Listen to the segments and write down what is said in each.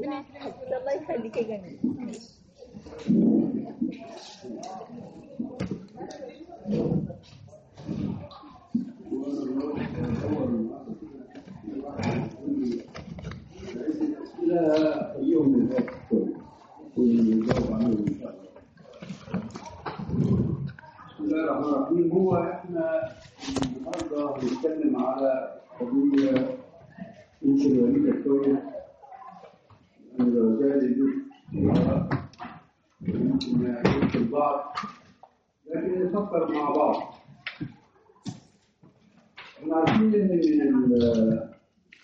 ربنا يخليك الله يخليك يا جميل ماشي لا اليوم من هذا ونجاوب عنه ان شاء الله. بسم الله الرحمن الرحيم هو احنا النهارده هنتكلم على قضيه يمكن وليده شويه ان الغزالي له يمكن يمكن البعض لكن نفكر مع بعض. احنا عارفين ان من ال-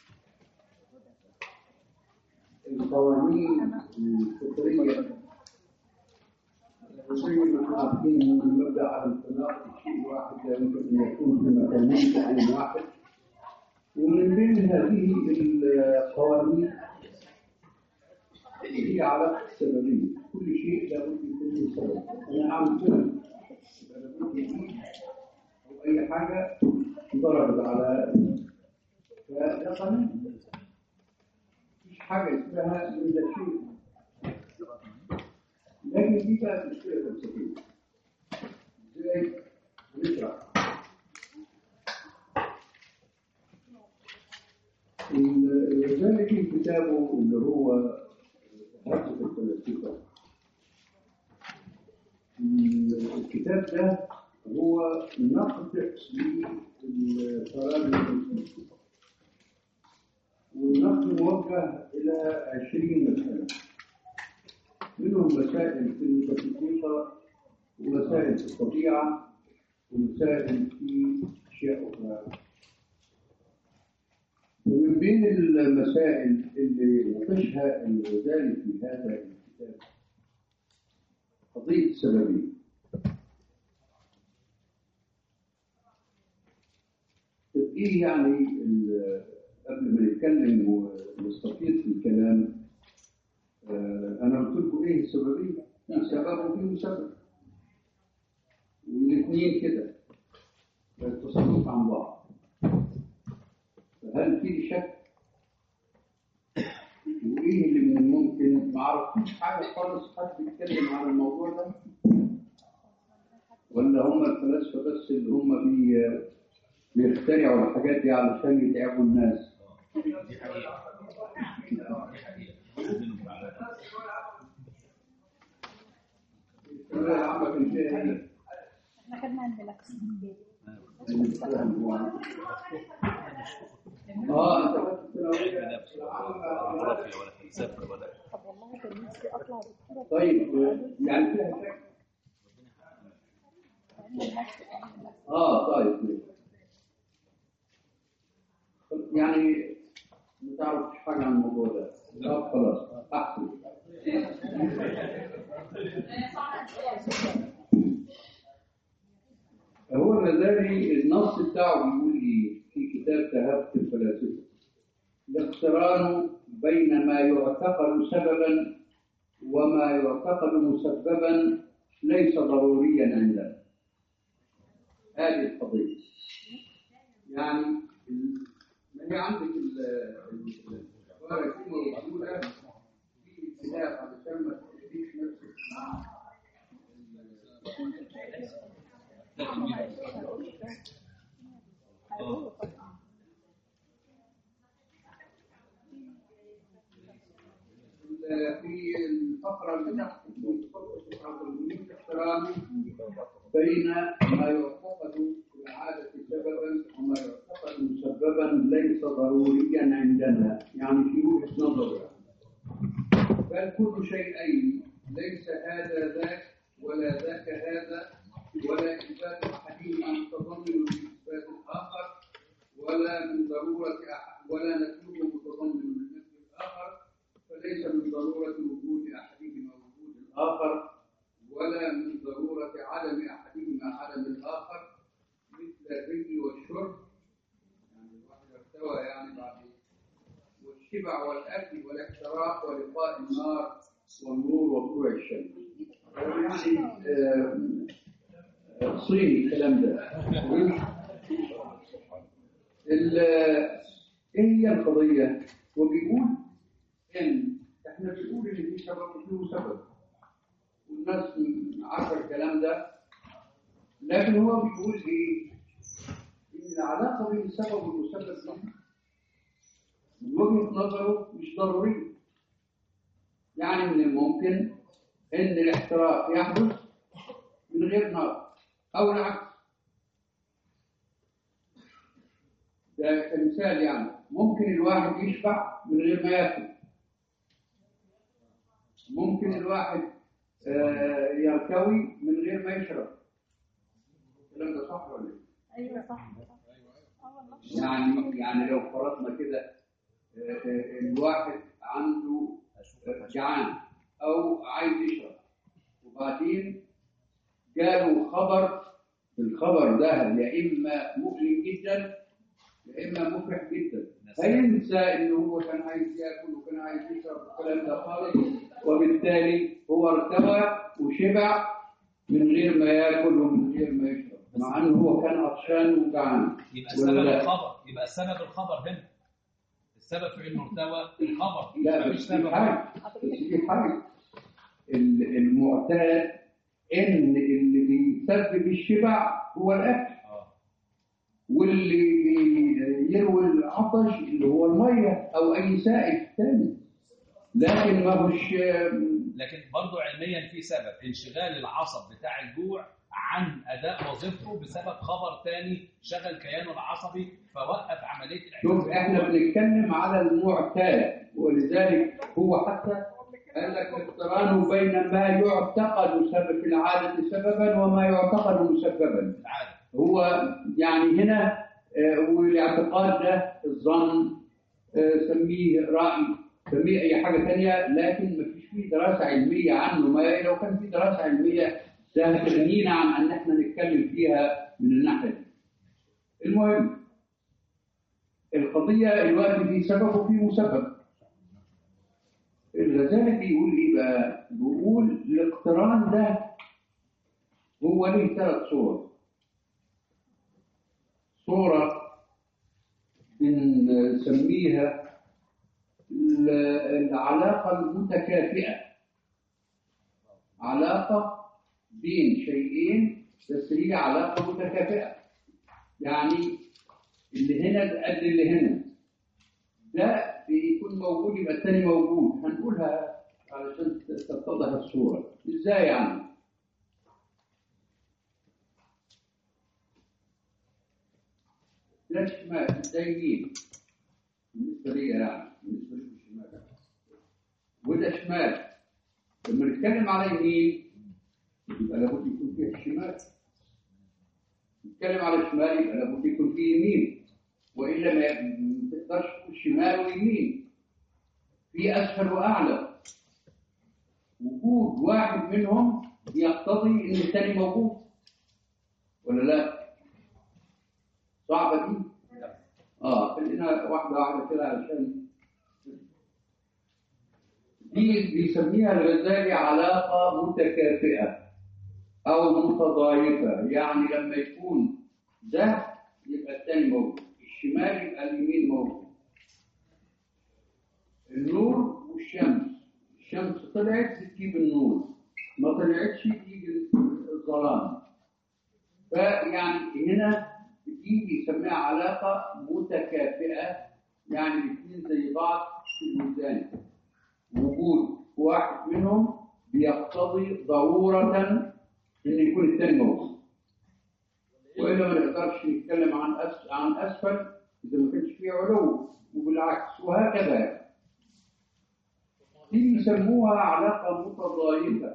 القوانين الفطرية زي ما احنا عارفين ان المبدا على الانطلاق شيء واحد لا يمكن ان يكون في مكانين في عين واحد ومن بين هذه القوانين هي علاقه السببيه كل شيء لابد يكون له سبب انا اعمل كده يبقى لابد يكون او اي حاجه ضربت على فده قانون مفيش حاجة اسمها من لا شيء لكن دي بقى مشكلة فلسفية ازاي نشرح الغزالي في كتابه اللي هو هاتف الفلاسفة الكتاب ده هو نقد للفرائض الفلسفية والنقد موجه إلى 20 مسألة منهم مسائل في الميتافيزيقا ومسائل في الطبيعة ومسائل في أشياء أخرى ومن بين المسائل اللي ناقشها الغزالي في هذا الكتاب قضية السببية طب إيه يعني ال- قبل ما نتكلم ونستفيد في الكلام آه، انا قلت لكم ايه السببيه؟ في سبب وفي مسبب والاثنين كده يتصلون عن بعض فهل في شك؟ وايه اللي من الممكن ما عرفتوش حاجه خالص حد يتكلم عن الموضوع ده؟ ولا هم الفلاسفه بس اللي هم بي بيخترعوا الحاجات دي علشان يتعبوا الناس الثانوية العامة كان فيها ايه؟ احنا خدنا البلاكس اه انت خدت الثانوية العامة جغرافيا ولا فلسفه ولا طب والله كان نفسي اطلع دكتوره طيب يعني فيها شك؟ علم النفس علم النفس اه طيب ماشي. يعني ما تعرفش حاجة عن الموضوع ده طب خلاص احسن هو الغزالي النص بتاعه بيقول ايه في كتاب تهافت الفلاسفه الاقتران بين ما يعتقد سببا وما يعتقد مسببا ليس ضروريا عندنا هذه القضيه يعني ال- ما هي عندك ال- ال- العباره دي موجوده في الكتاب علشان ما تشبهش نفسك مع في الفقرة اللي تحت في فقرة المنير احترام بين ما يعتقد في العادة سببا وما يعتقد مسببا ليس ضروريا عندنا يعني في وجهة نظر بل كل شيئين ليس هذا ذاك ولا ذاك هذا ولا إثبات أحدهما متضمن لإثبات الآخر ولا من ضرورة أح- ولا نفيه متضمن للنفي الآخر فليس من ضرورة وجود أحدهما وجود الآخر ولا من ضرورة عدم أحدهما عدم الآخر مثل الرجل والشرب يعني الواحد ارتوى يعني بعد والشبع والأكل والاحتراق ولقاء النار والنور وطلوع الشمس يعني آه، آه، صيني الكلام ده ال- ايه هي القضيه؟ هو بيقول ان احنا احنا بنقول ان في سبب وفي مسبب والناس عارفه الكلام ده لكن هو بيقول ايه؟ ان العلاقه بين السبب والمسبب دي من وجهه نظره مش ضروريه يعني من الممكن ان الاحتراق يحدث من غير نار او العكس ده كمثال يعني ممكن الواحد يشبع من غير ما ياكل ممكن الواحد آه، يرتوي من غير ما يشرب الكلام ده صح ولا ايه؟ ايوه صح صح اه والله يعني يعني لو فرضنا كده آه، آه، الواحد عنده آه، جعان او عايز يشرب وبعدين جاله خبر الخبر ده يا اما مؤلم جدا يا اما مفرح جدا هينسى ان هو كان عايز ياكل وكان عايز يشرب الكلام ده خالص وبالتالي هو ارتوى وشبع من غير ما ياكل ومن غير ما يشرب مع انه هو كان عطشان وجعان يبقى ولا السبب لا؟ الخبر يبقى السبب الخبر هنا السبب في انه ارتوى الخبر لا مفيش بس سبب في حاجه بس في حاجه ال- المعتاد ان اللي بيسبب الشبع هو الاكل اه واللي يروي العطش اللي هو الميه او اي سائل ثاني لكن ما هوش لكن برضه علميا في سبب انشغال العصب بتاع الجوع عن اداء وظيفته بسبب خبر تاني شغل كيانه العصبي فوقف عمليه شوف احنا بنتكلم على المعتاد ولذلك هو حتى قال لك اقترانه بين ما يعتقد سبب في العاده سببا وما يعتقد مسببا العاده هو يعني هنا آه، والاعتقاد ده الظن آه، سميه رأي سميه أي حاجة تانية لكن ما فيش فيه دراسة علمية عنه ما لو كان في دراسة علمية ده هتغنينا عن أن احنا نتكلم فيها من الناحية دي. المهم القضية الوقت في سبب وفي مسبب الغزالي بيقول ايه بقى؟ بيقول الاقتران ده هو ليه ثلاث صور صورة بنسميها ال- العلاقة المتكافئة علاقة بين شيئين بس هي علاقة متكافئة يعني اللي هنا قد اللي هنا ده بيكون موجود يبقى الثاني موجود هنقولها علشان تتضح الصورة ازاي يعني ده شمال ده يمين بالنسبة لي يعني بالنسبة لي شمال وده شمال لما نتكلم على يمين يبقى لابد يكون فيه الشمال نتكلم على الشمال يبقى لابد يكون فيه يمين والا ما ما تقدرش تقول شمال ويمين في اسفل واعلى وجود واحد منهم يقتضي ان الثاني موجود ولا لا؟ صعبه دي؟ اه خلينا واحده واحده كده علشان دي بيسميها الغزالي علاقه متكافئه او متضايفه يعني لما يكون ده يبقى الثاني موجود الشمال يبقى اليمين موجود النور والشمس الشمس طلعت بتجيب النور ما طلعتش تجيب الظلام فيعني هنا دي بيسميها علاقة متكافئة يعني الاثنين زي بعض في الميزان وجود واحد منهم بيقتضي ضرورة ان يكون الثاني موجود والا ما نقدرش نتكلم عن أس... عن اسفل اذا ما كانش فيه علو وبالعكس وهكذا يعني. دي بيسموها علاقه متضايفه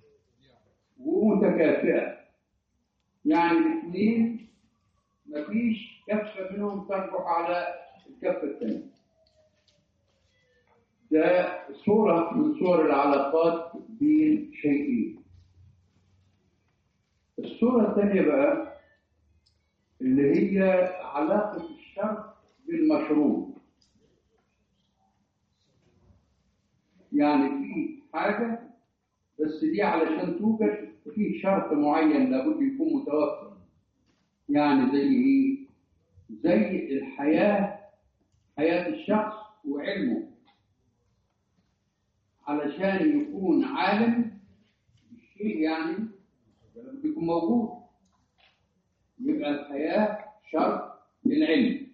ومتكافئه يعني الاثنين مفيش كفه منهم ترجح على الكفه الثانيه ده صوره من صور العلاقات بين شيئين الصوره الثانيه بقى اللي هي علاقة الشرط بالمشروط يعني في حاجة بس دي علشان توجد في شرط معين لابد يكون متوفر يعني زي ايه؟ زي الحياة حياة الشخص وعلمه علشان يكون عالم بالشيء يعني لابد يكون موجود يبقى الحياة شرط للعلم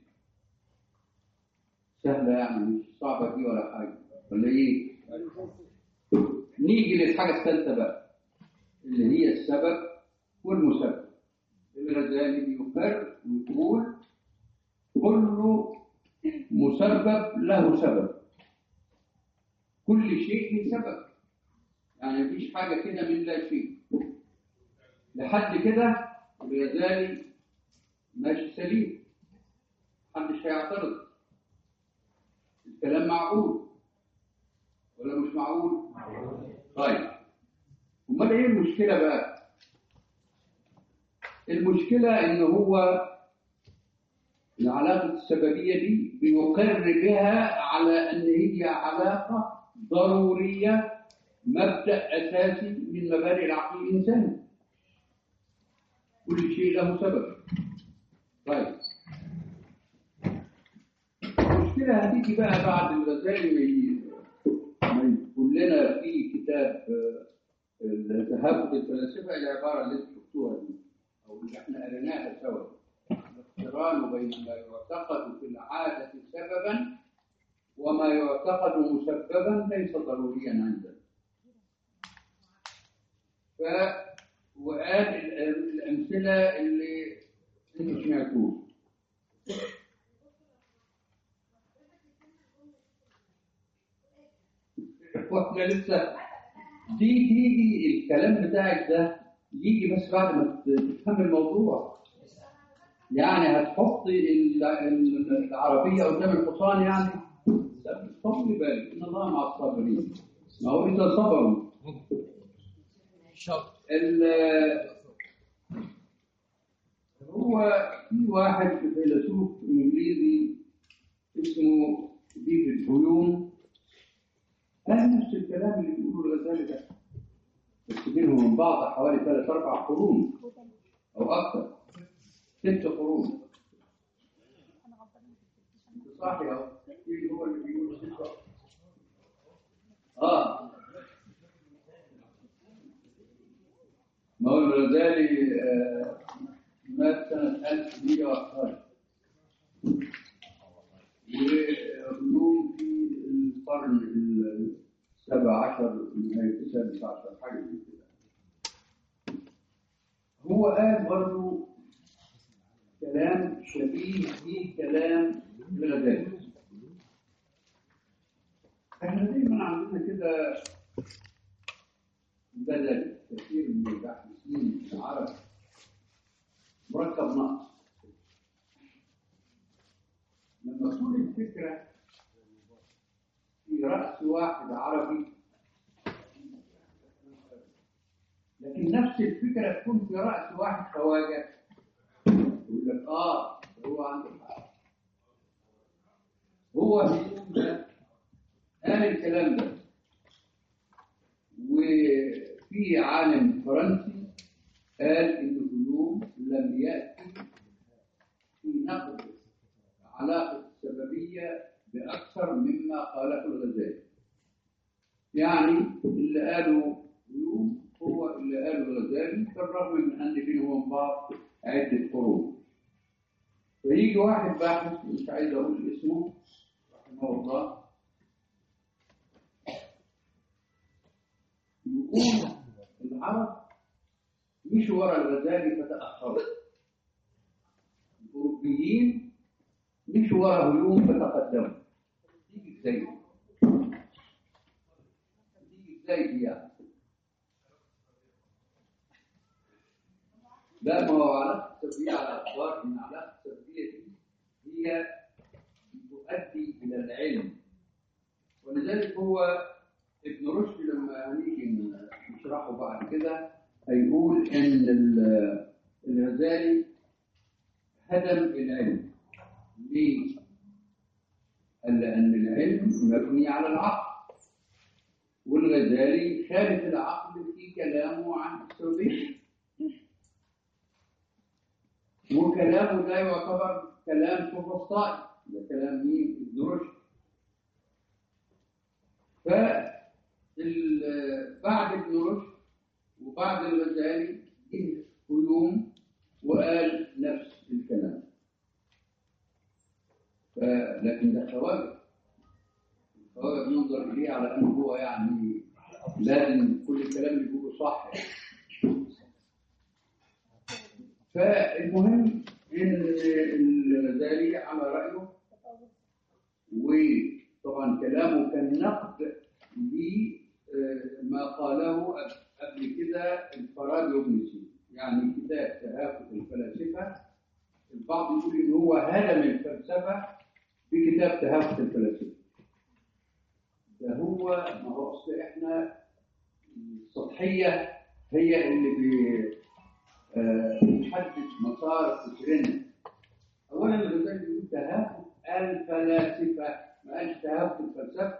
سهلة يعني مش صعبة دي ولا حاجة ولا ايه؟ نيجي للحاجة الثالثة بقى اللي هي السبب والمسبب الغزالي بيقر ويقول كل مسبب له سبب كل شيء له سبب يعني مفيش حاجة كده من لا شيء لحد كده الغزالي ماشي سليم محدش هيعترض الكلام معقول ولا مش معقول؟ طيب امال ايه المشكله بقى؟ المشكله ان هو العلاقه السببيه دي بيقر بها على ان هي علاقه ضروريه مبدا اساسي من مبادئ العقل الانساني كل شيء له سبب طيب المشكله هتيجي بقى بعد الغزالي ما ي- ما يقول لنا في كتاب آه، التهافت الفلاسفه العباره اللي انتم شفتوها دي او اللي احنا قريناها سوا الاقتران بين ما يعتقد في العاده سببا وما يعتقد مسببا ليس ضروريا عندنا ف وقال ال- الامثله اللي انتم سمعتوها واحنا لسه دي تيجي الكلام بتاعك ده يجي بس بعد ما تفهم الموضوع يعني هتحط ال- ال- العربية قدام الحصان يعني لا خلي بالك ان الله مع الصابرين ما هو اذا صبروا ال- هو في واحد فيلسوف انجليزي اسمه ديفيد هيوم قال نفس الكلام اللي بيقوله الغزالي ده بس بينهم من بعض حوالي ثلاث اربع قرون او اكثر ست قرون انت صح يا ايه هو اللي بيقول ست اه ما هو الغزالي آه، مات سنة 1111 وعلوم في القرن السابع عشر نهاية السادس عشر حاجة زي كده هو قال برضه كلام شبيه في كلام الغزالي احنا دايما عندنا كده بدل كثير من الباحثين العرب مركب نقص لما تكون الفكرة في رأس واحد عربي لكن نفس الفكرة تكون في رأس واحد خواجة يقول لك اه هو عنده حق هو هيوم ده قال الكلام ده وفي عالم فرنسي قال ان هيوم لم يأتي في نقد علاقة السببية بأكثر مما قاله الغزالي يعني اللي قاله هيوم هو اللي قاله الغزالي بالرغم من أن بينهم وبين بعض عدة قرون فيجي واحد باحث مش عايز أقول اسمه رحمه الله يقول العرب مشوا ورا الغزالي فتأخروا الأوروبيين مشوا ورا هيوم فتقدموا تيجي ازاي تيجي ازاي دي يعني لا ما هو علاقة السببية على الأخبار إن علاقة السببية دي هي تؤدي إلى العلم ولذلك هو ابن رشد لما هنيجي نشرحه بعد كده هيقول إن ال- الغزالي هدم العلم ليه؟ قال لأن العلم مبني على العقل والغزالي خالف العقل في كلامه عن السببية وكلامه ده يعتبر كلام سفسطائي ده كلام مين؟ ابن رشد ال- بعد ابن رشد وبعد الغزالي جه هيوم وقال نفس الكلام ف- لكن ده خواجه الخواجه بننظر اليه على انه هو يعني لازم كل الكلام اللي بيقوله صح يعني. فالمهم ان الغزالي على رايه وطبعا كلامه كان نقد لما قاله قبل كده الفارابي وابن سينا يعني كتاب تهافت الفلاسفه البعض يقول ان هو هدم الفلسفه بكتاب تهافت الفلاسفه ده هو ما هو اصل احنا السطحيه هي اللي بي- آه، بتحدد مسار فكرنا اولا الغزالي بيقول تهافت الفلاسفه ما قالش تهافت الفلسفه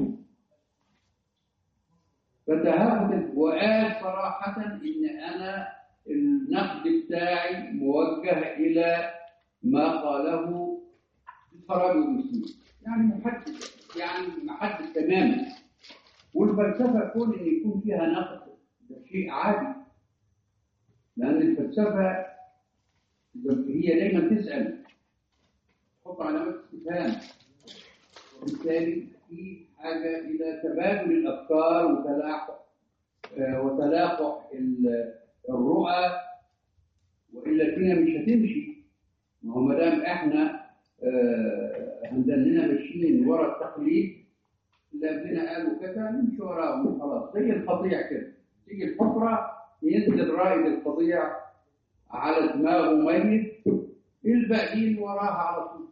فتهافت وقال صراحه ان انا النقد بتاعي موجه الى ما قاله الفارابي والمسلمين يعني محدد يعني محدد تماما والفلسفه كون ان يكون فيها نقد ده شيء عادي لان الفلسفه هي دايما تسال تحط علامات استفهام وبالتالي في حاجه الى تبادل الافكار وتلاحق آه، وتلاقح ال- الرؤى والا الدنيا مش هتمشي ما هو ما دام احنا آه، هندلنا ماشيين ورا التقليد اللي قبلنا قالوا كذا نمشي وراهم وخلاص زي القطيع كده تيجي الحفره ينزل رائد القطيع على دماغه ميت الباقيين وراها على طول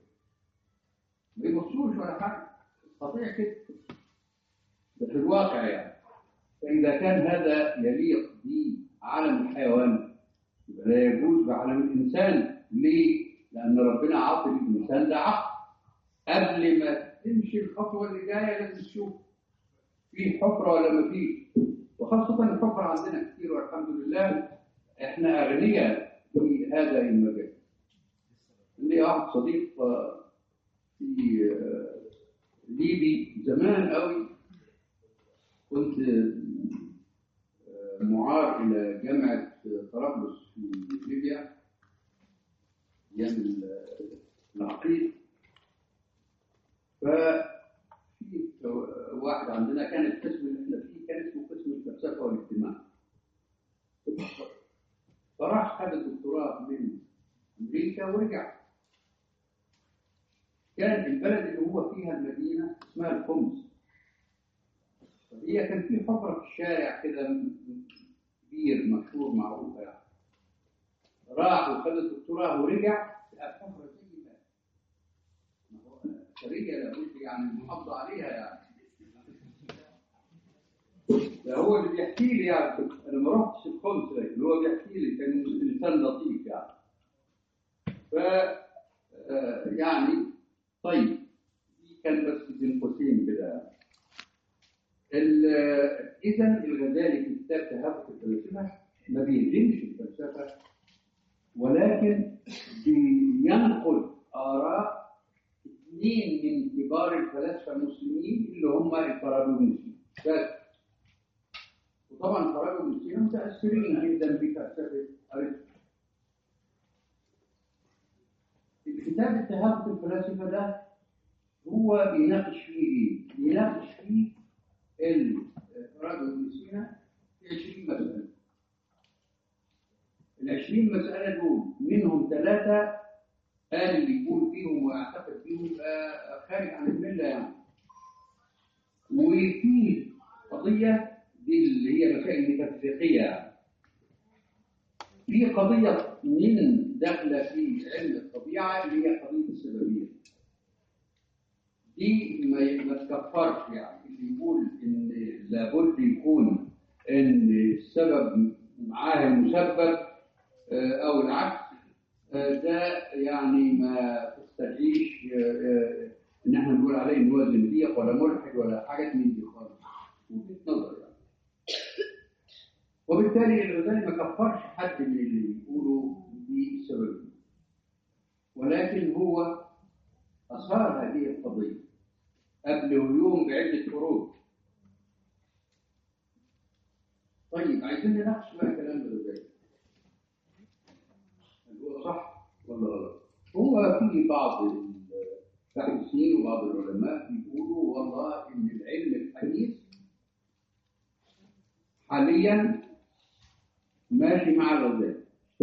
ما يبصوش ولا حاجه القطيع كده ده في الواقع يعني فإذا كان هذا يليق بعالم الحيوان يبقى لا يجوز بعالم الإنسان ليه؟ لأن ربنا عاطي للإنسان ده عقل قبل ما تمشي الخطوة اللي جاية لازم تشوف في حفرة ولا ما فيش وخاصة الحفرة عندنا كتير والحمد لله احنا أغنياء في هذا المجال لي واحد صديق آه، في آه، ليبي زمان قوي كنت آه، معار إلى جامعة طرابلس في ليبيا أيام ال- العقيد ففي واحد عندنا كان القسم اللي احنا فيه كان اسمه قسم الفلسفة والاجتماع فراح خد الدكتوراه من أمريكا ورجع كان البلد اللي هو فيها المدينة اسمها الخمس هي كان في حفرة في الشارع كده م- كبير مشهور معروف يعني راح وخد الدكتوراه ورجع لقى الحفرة زي ما ما هو أثرية لابد يعني محافظة عليها يعني ده هو اللي بيحكي لي يعني انا ما رحتش الخمس لكن هو بيحكي لي كان انسان لطيف يعني ف آه، يعني طيب دي كان بس بين قوسين كده اذا الغزالي في كتاب تهافت الفلسفه ما بيهدمش الفلسفه ولكن بينقل اراء اثنين من كبار الفلاسفه المسلمين اللي هم الفارابي والمسلمين بس وطبعا الفارابي والمسلمين متاثرين جدا بفلسفه ارسطو الكتاب التهافت الفلاسفه ده هو بيناقش فيه ايه؟ بيناقش فيه الفارابي وابن سينا في 20 مساله. ال 20 مساله دول منهم ثلاثه قال اللي يقول فيهم ويعتقد فيهم يبقى خارج عن المله يعني. وفي قضيه دي اللي هي مسائل ميتافيزيقيه يعني. في قضيه من داخله في علم الطبيعه اللي هي قضيه السببيه. دي ما ما تكفرش يعني اللي يقول ان لابد يكون ان السبب معاه المسبب آه، او العكس آه، ده يعني ما تستدعيش آه، آه، ان احنا نقول عليه ان هو زنديق ولا ملحد ولا حاجات من دي خالص وجهه نظر يعني وبالتالي الغزالي ما كفرش حد من اللي بيقولوا دي سبب ولكن هو أثار هذه القضية قبل هجوم بعدة قرون طيب عايزين نناقش بقى كلام الغزالي هل هو صح ولا غلط؟ هو في بعض الباحثين وبعض العلماء بيقولوا والله ان العلم الحديث حاليا ماشي مع الغزالي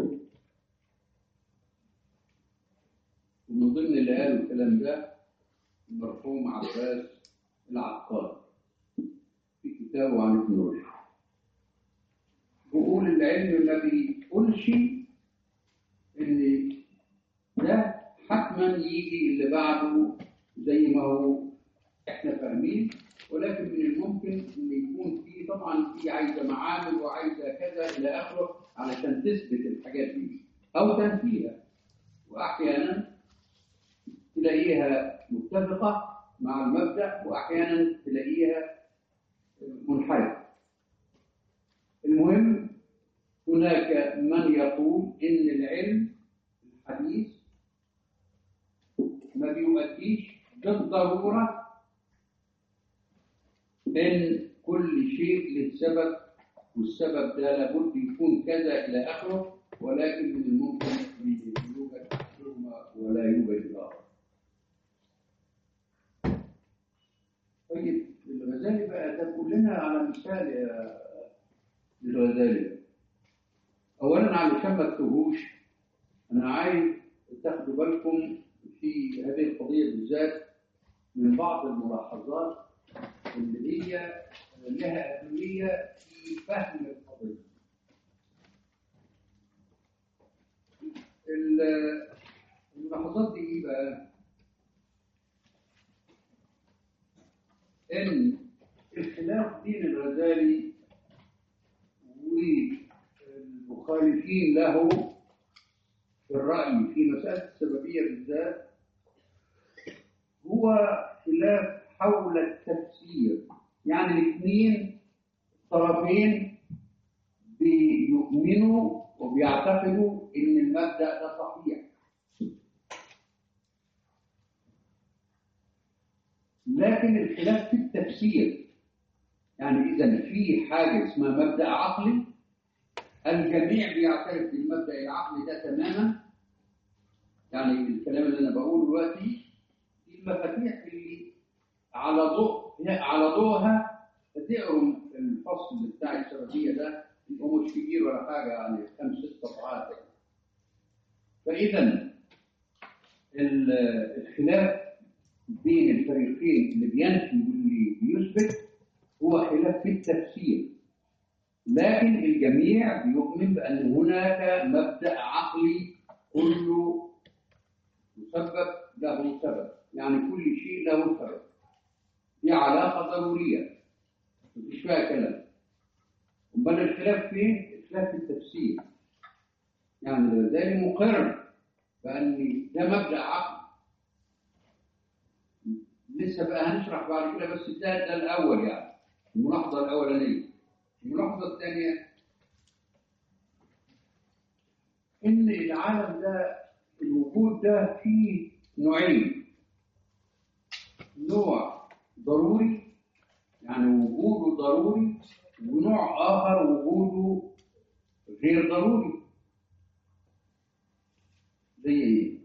ومن ضمن اللي قالوا الكلام ده المرحوم عباس العقاد في كتابه عن ابن رشد بيقول العلم ما بيقولش ان ده حتما يجي اللي بعده زي ما هو احنا فاهمين ولكن من الممكن ان يكون في طبعا في عايزه معامل وعايزه كذا الى اخره علشان تثبت الحاجات دي او تنفيها واحيانا تلاقيها متفقه مع المبدا واحيانا تلاقيها منحرفه المهم هناك من يقول ان العلم الحديث ما بيؤديش بالضروره ان كل شيء له سبب والسبب ده لابد يكون كذا الى اخره ولكن من الممكن ان يوجد احدهما ولا يوجد الاخر. طيب الغزالي بقى ده كلنا على مثال يا الغزالي اولا علشان ما تتوهوش انا عايز تاخدوا بالكم في هذه القضيه بالذات من بعض الملاحظات اللي هي لها اهميه في فهم القضيه الملاحظات دي ايه بقى؟ ان الخلاف بين الغزالي والمخالفين له في الرأي في مسألة السببية بالذات هو خلاف حول التفسير يعني الاثنين طرفين بيؤمنوا وبيعتقدوا ان المبدأ ده صحيح لكن الخلاف في التفسير يعني اذا في حاجه اسمها مبدا عقلي الجميع بيعترف بالمبدا العقلي ده تماما يعني الكلام اللي انا بقوله دلوقتي دي المفاتيح اللي على ضوء على ضوءها تقروا الفصل بتاع السببيه ده هو مش كبير ولا حاجه يعني خمس ست صفحات يعني. فاذا الخلاف بين الفريقين اللي بينفي واللي بيثبت هو خلاف في التفسير لكن الجميع بيؤمن بأن هناك مبدأ عقلي كله مسبب له سبب يعني كل شيء له سبب دي علاقة ضرورية مفيش فيها كلام أمال الخلاف فين؟ الخلاف في التفسير يعني زي مقر بأن ده مبدأ عقلي لسه بقى هنشرح بعد كده بس ده ده الاول يعني الملاحظه الاولانيه الملاحظه الثانيه ان العالم ده الوجود ده فيه نوعين نوع ضروري يعني وجوده ضروري ونوع اخر وجوده غير ضروري زي ايه؟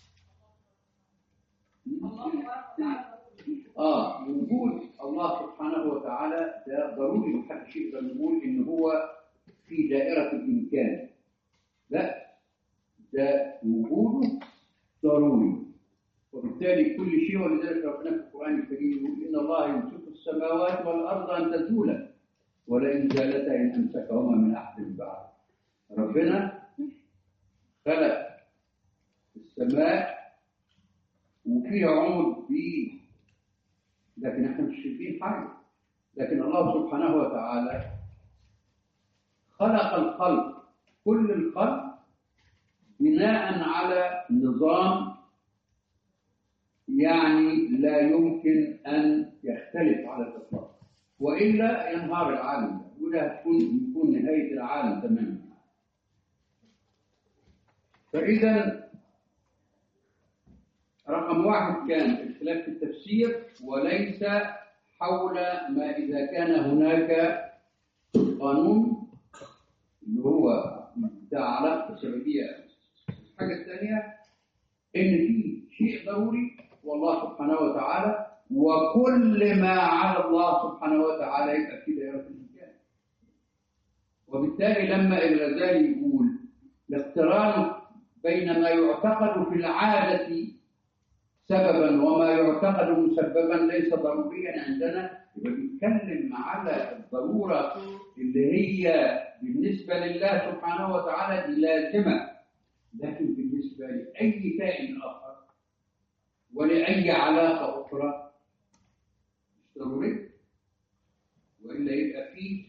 اه وجود الله سبحانه وتعالى ده ضروري محدش يقدر يقول ان هو في دائره الامكان لا ده وجوده ضروري وبالتالي كل شيء ولذلك ربنا في القران الكريم يقول ان الله يمسك السماوات والارض ان تزولا ولئن زالتا ان امسكهما من احد بعد ربنا خلق السماء وفيها عمود بيه لكن احنا مش شايفين حاجه لكن الله سبحانه وتعالى خلق الخلق كل الخلق بناء على نظام يعني لا يمكن ان يختلف على الاطلاق والا ينهار العالم ولا هتكون يكون نهايه العالم تماما فاذا رقم واحد كان الخلاف في التفسير وليس حول ما إذا كان هناك قانون ده علاقة سببية الحاجة الثانية إن في شيء ضروري والله سبحانه وتعالى وكل ما على الله سبحانه وتعالى يبقى في دائرة الإمكان وبالتالي لما الغزالي يقول الاقتران بين ما يعتقد في العادة سببا وما يعتقد مسببا ليس ضروريا عندنا يبقى بيتكلم على الضرورة اللي هي بالنسبة لله سبحانه وتعالى دي لازمة لكن بالنسبة لأي كائن آخر ولأي علاقة أخرى مش ضروري وإلا يبقى فيه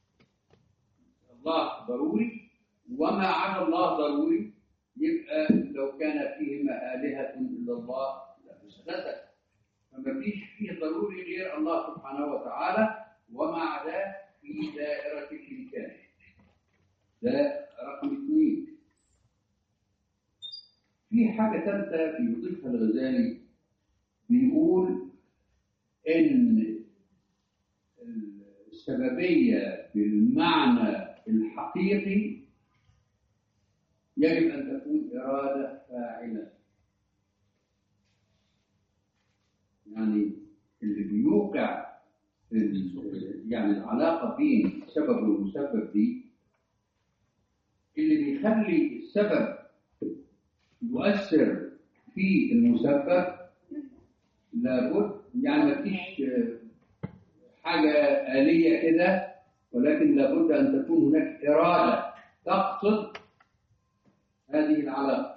الله ضروري وما على الله ضروري يبقى لو كان فيهما آلهة إلا الله لفسدتا فما فيش فيه ضروري غير الله سبحانه وتعالى ومع ذا في دائرة الإمكان ده رقم اثنين في حاجة ثالثة بيضيفها الغزالي بيقول إن السببية بالمعنى الحقيقي يجب أن تكون إرادة فاعلة يعني اللي بيوقع ال- يعني العلاقة بين السبب والمسبب دي اللي بيخلي السبب يؤثر في المسبب لابد يعني ما فيش حاجة آلية كده ولكن لابد أن تكون هناك إرادة تقصد هذه العلاقة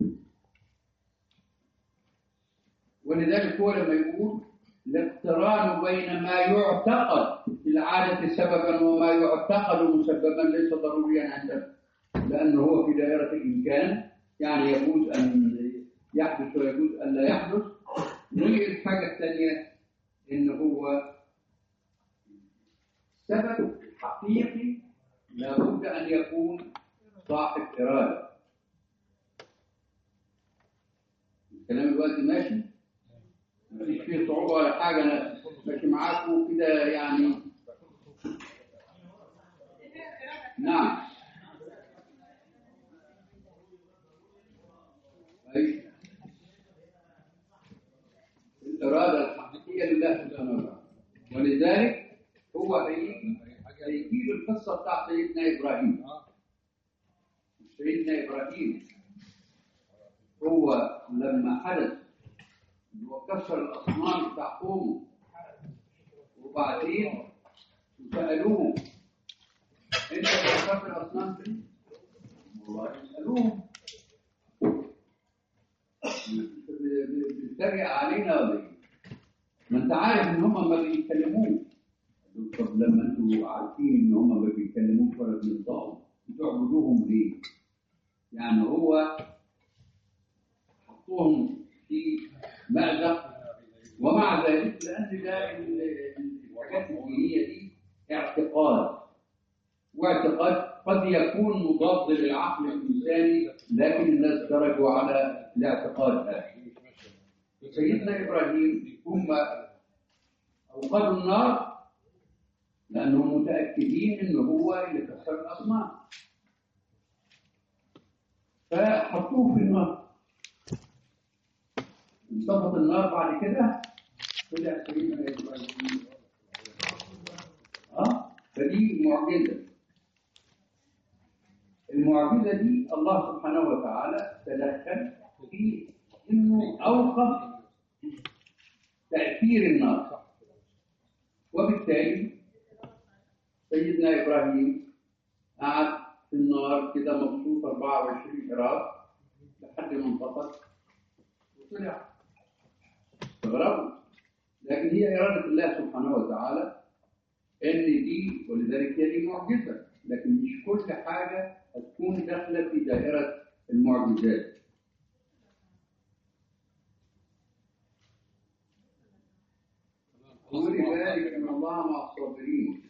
ولذلك هو لما يقول الاقتران بين ما يعتقد في العادة سببا وما يعتقد مسببا ليس ضروريا عندنا لأنه هو في دائرة الإمكان يعني يجوز أن يحدث ويجوز أن لا يحدث والحاجة الثانية إن هو سبب حقيقي لابد أن يكون صاحب إرادة الكلام دلوقتي ماشي مفيش فيه صعوبة ولا حاجة أنا ماشي معاكم كده يعني نعم أي الإرادة الحقيقية لله سبحانه وتعالى ولذلك هو هيجي هيجيب القصة بتاعت سيدنا إبراهيم سيدنا إبراهيم هو لما حدث هو كسر الأصنام بتاع قومه وبعدين سألوه أنت كسرت الأصنام دي؟ والله سألوه بتتريق علينا ولا ايه؟ ما انت عارف ان هم ما بيتكلموش طب لما انتوا عارفين ان هم ما بيتكلموش ولا بينطقوا بتعبدوهم ليه؟ يعني هو حطوهم في مأزق ومع ذلك لان ده ال- الحاجات الدينيه دي اعتقاد واعتقاد قد يكون مضاد للعقل الانساني لكن الناس درجوا على الاعتقاد هذا سيدنا ابراهيم هم اوقدوا النار لانهم متاكدين ان هو اللي كسر الاصنام فحطوه في النار انطفت النار بعد كده طلع سيدنا ابراهيم اه فدي معجزه المعجزه دي الله سبحانه وتعالى تدخل في انه اوقف تاثير النار وبالتالي سيدنا ابراهيم قعد في النار كده مبسوط 24 قراط لحد ما انطفت وطلع استغربوا لكن هي اراده الله سبحانه وتعالى ان دي ولذلك هي دي معجزه لكن مش كل حاجه هتكون داخله في دائره المعجزات ولذلك ان الله مع الصابرين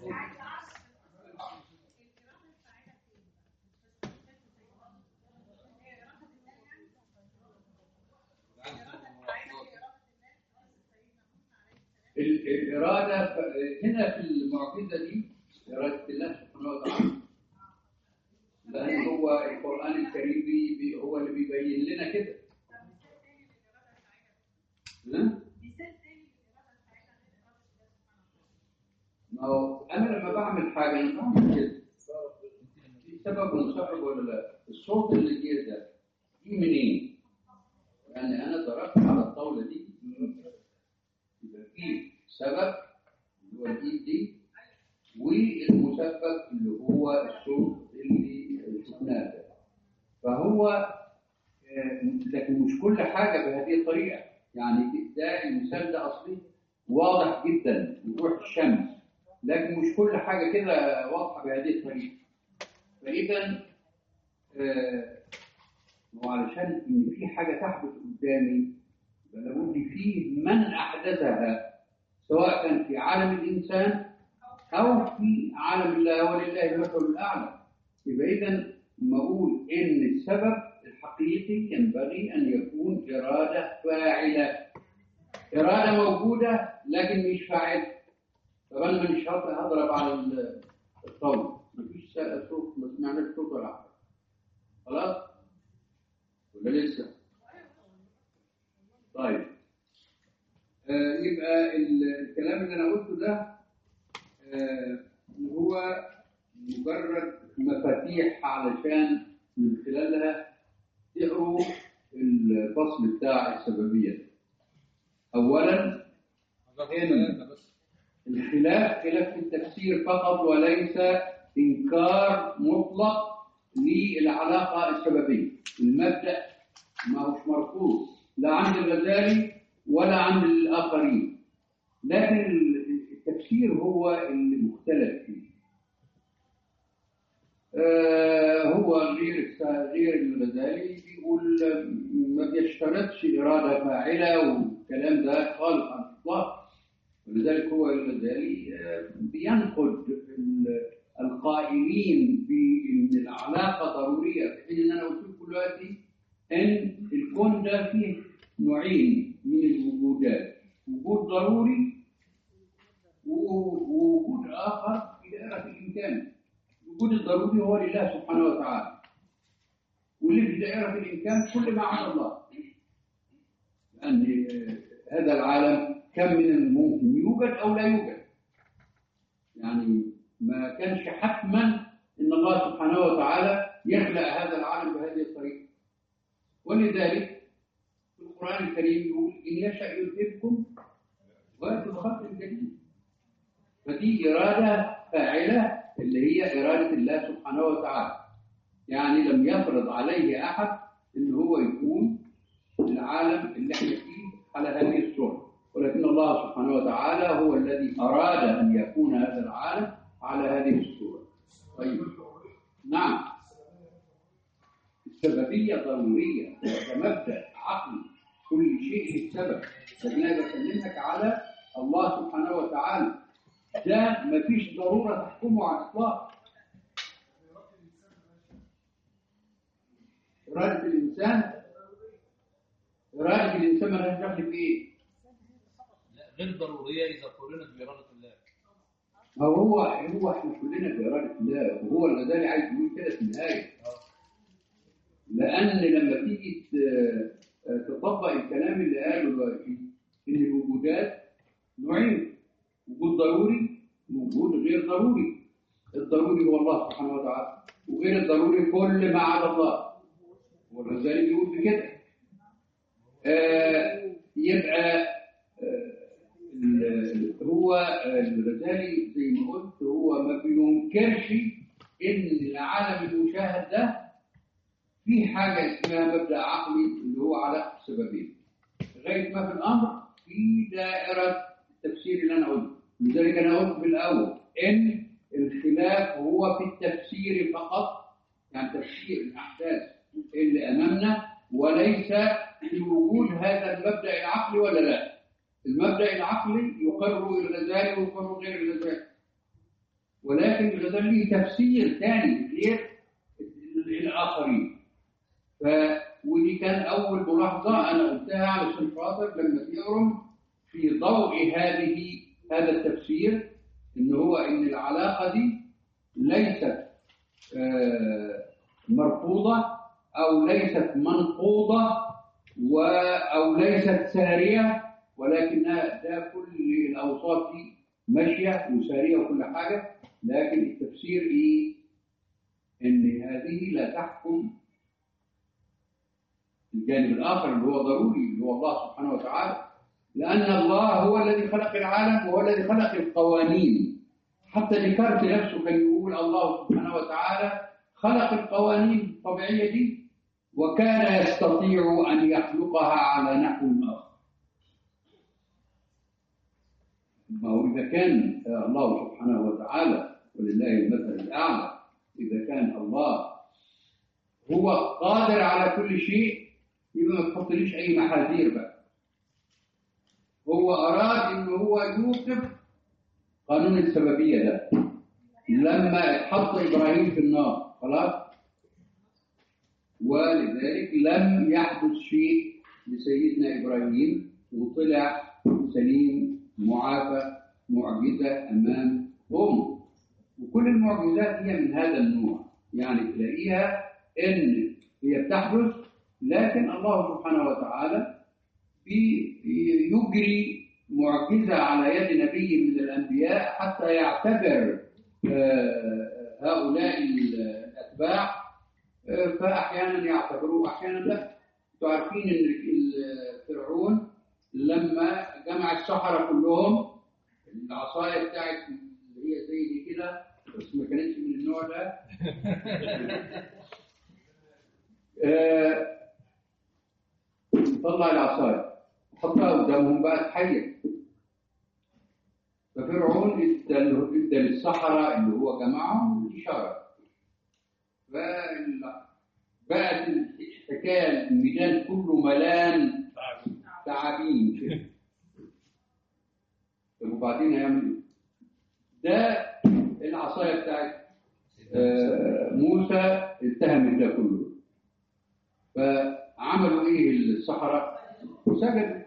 ال- الإرادة ف- هنا في المعجزة دي إرادة الله سبحانه وتعالى لأن هو هو القرآن الكريم بي بي هو اللي بيبين لنا كده ها؟ ما هو أنا لما بعمل حاجة أنا بعمل كده في سبب منسحب ولا لا؟ الصوت اللي جه ده جه منين؟ يعني أنا ضربت على الطاولة دي يبقى في سبب اللي هو الإيد دي والمسبب اللي هو الصوت اللي شفناه ده فهو آه، لكن مش كل حاجة بهذه الطريقة يعني ده المثال ده أصلي واضح جدا وضوح الشمس لكن مش كل حاجة كده واضحة بهذه الطريقة فإذا آه، هو علشان إن في حاجة تحدث قدامي يبقى لابد فيه من أحدثها سواء كان في عالم الإنسان أو في عالم الله ولله المثل الأعلى يبقى إذا لما أقول إن السبب الحقيقي ينبغي أن يكون إرادة فاعلة إرادة موجودة لكن مش فاعلة طب أنا مش هض- هضرب على ال- الطاولة مفيش س- صوت ما سمعناش صوت ولا حاجة خلاص ولا لسه؟ طيب آه يبقى ال- الكلام اللي أنا قلته ده آه، هو مجرد مفاتيح علشان من خلالها تقروا الفصل بتاع السببية أولا إن الخلاف خلاف في التفسير فقط وليس إنكار مطلق للعلاقة السببية المبدأ ما هوش مرفوض لا عند الغزالي ولا عند الآخرين لكن التفسير هو اللي مختلف فيه آه، هو غير غير الغزالي بيقول ما بيشترطش إرادة فاعلة والكلام ده خالص على الإطلاق ولذلك هو الغزالي آه، بينقد ال- القائلين بأن العلاقة ضرورية في حين أن أنا قلت لكم دلوقتي أن الكون ده فيه نوعين من الوجودات وجود ضروري ووجود آخر في دائرة الإمكان الوجود الضروري هو لله سبحانه وتعالى واللي في دائرة الإمكان كل ما عدا الله لأن آه، هذا العالم كم من الممكن يوجد أو لا يوجد يعني ما كانش حتما إن الله سبحانه وتعالى يخلق هذا العالم بهذه الطريقة ولذلك في القرآن الكريم يقول إن يشأ يذهبكم ويأتي بخلق جديد فدي إرادة فاعلة اللي هي إرادة الله سبحانه وتعالى يعني لم يفرض عليه أحد إن هو يكون العالم اللي احنا فيه على هذه الصورة ولكن الله سبحانه وتعالى هو الذي أراد أن يكون هذا العالم على هذه الصورة طيب نعم السببية ضرورية كمبدأ عقلي كل شيء له سبب لكن أنا بكلمك على الله سبحانه وتعالى ده مفيش ضرورة تحكمه على الإطلاق إرادة الإنسان إرادة الإنسان مالهاش دخل في إيه؟ لا، غير ضروريه اذا قرنت باراده الله ما هو هو احنا كلنا بإرادة الله وهو الغزالي عايز يقول كده في النهاية لأن لما تيجي ت- تطبق الكلام اللي قاله دلوقتي إن الوجودات نوعين وجود ضروري ووجود غير ضروري الضروري هو الله سبحانه وتعالى وغير الضروري كل ما عدا الله والغزالي بيقول بكده آه يبقى آه ال- ال- هو آه، الغزالي زي ما قلت هو ما بينكرش ان العالم المشاهد ده في حاجه اسمها مبدا عقلي اللي هو علاقه السببيه لغايه ما في الامر في دائره التفسير اللي انا قلته لذلك انا قلت في الاول ان الخلاف هو في التفسير فقط يعني تفسير الاحداث اللي امامنا وليس في وجود هذا المبدا العقلي ولا لا المبدا العقلي يقر الغزالي ويقر غير الغزالي ولكن الغزالي له تفسير ثاني غير الاخرين ف ودي كان اول ملاحظه انا قلتها علشان خاطر لما تقرم في ضوء هذه هذا التفسير ان هو ان العلاقه دي ليست آه، مرفوضة أو ليست منقوضة و أو ليست سارية ولكنها ده كل الأوصاف دي ماشية وسارية وكل حاجة لكن التفسير إيه؟ إن هذه لا تحكم الجانب الآخر اللي هو ضروري اللي هو الله سبحانه وتعالى لأن الله هو الذي خلق العالم وهو الذي خلق القوانين حتى ديكارت نفسه كان يقول الله سبحانه وتعالى خلق القوانين الطبيعية دي وكان يستطيع أن يخلقها على نحو آخر ما هو إذا كان الله سبحانه وتعالى ولله المثل الأعلى إذا كان الله هو قادر على كل شيء يبقى ما تحطليش أي محاذير بقى هو أراد إن هو يوقف قانون السببية ده لما اتحط إبراهيم في النار خلاص ولذلك لم يحدث شيء لسيدنا إبراهيم وطلع سليم معافى معجزة أمام أمه وكل المعجزات هي من هذا النوع يعني تلاقيها إن هي بتحدث لكن الله سبحانه وتعالى يجري معجزة على يد نبي من الأنبياء حتى يعتبر هؤلاء الأتباع فأحيانا يعتبروه أحيانا لا أنتوا عارفين إن فرعون لما جمع السحرة كلهم العصاية بتاعت اللي هي زي دي كده بس ما كانتش من النوع ده طلع العصاية حطها قدامهم بقت حية ففرعون ادى ادى للسحرة اللي هو جمعهم الإشارة بقت الحكاية الميدان كله ملان تعابين كده طب وبعدين هيعمل ايه؟ ده العصاية بتاعت موسى اتهمت ده كله فعملوا ايه السحرة؟ سجدوا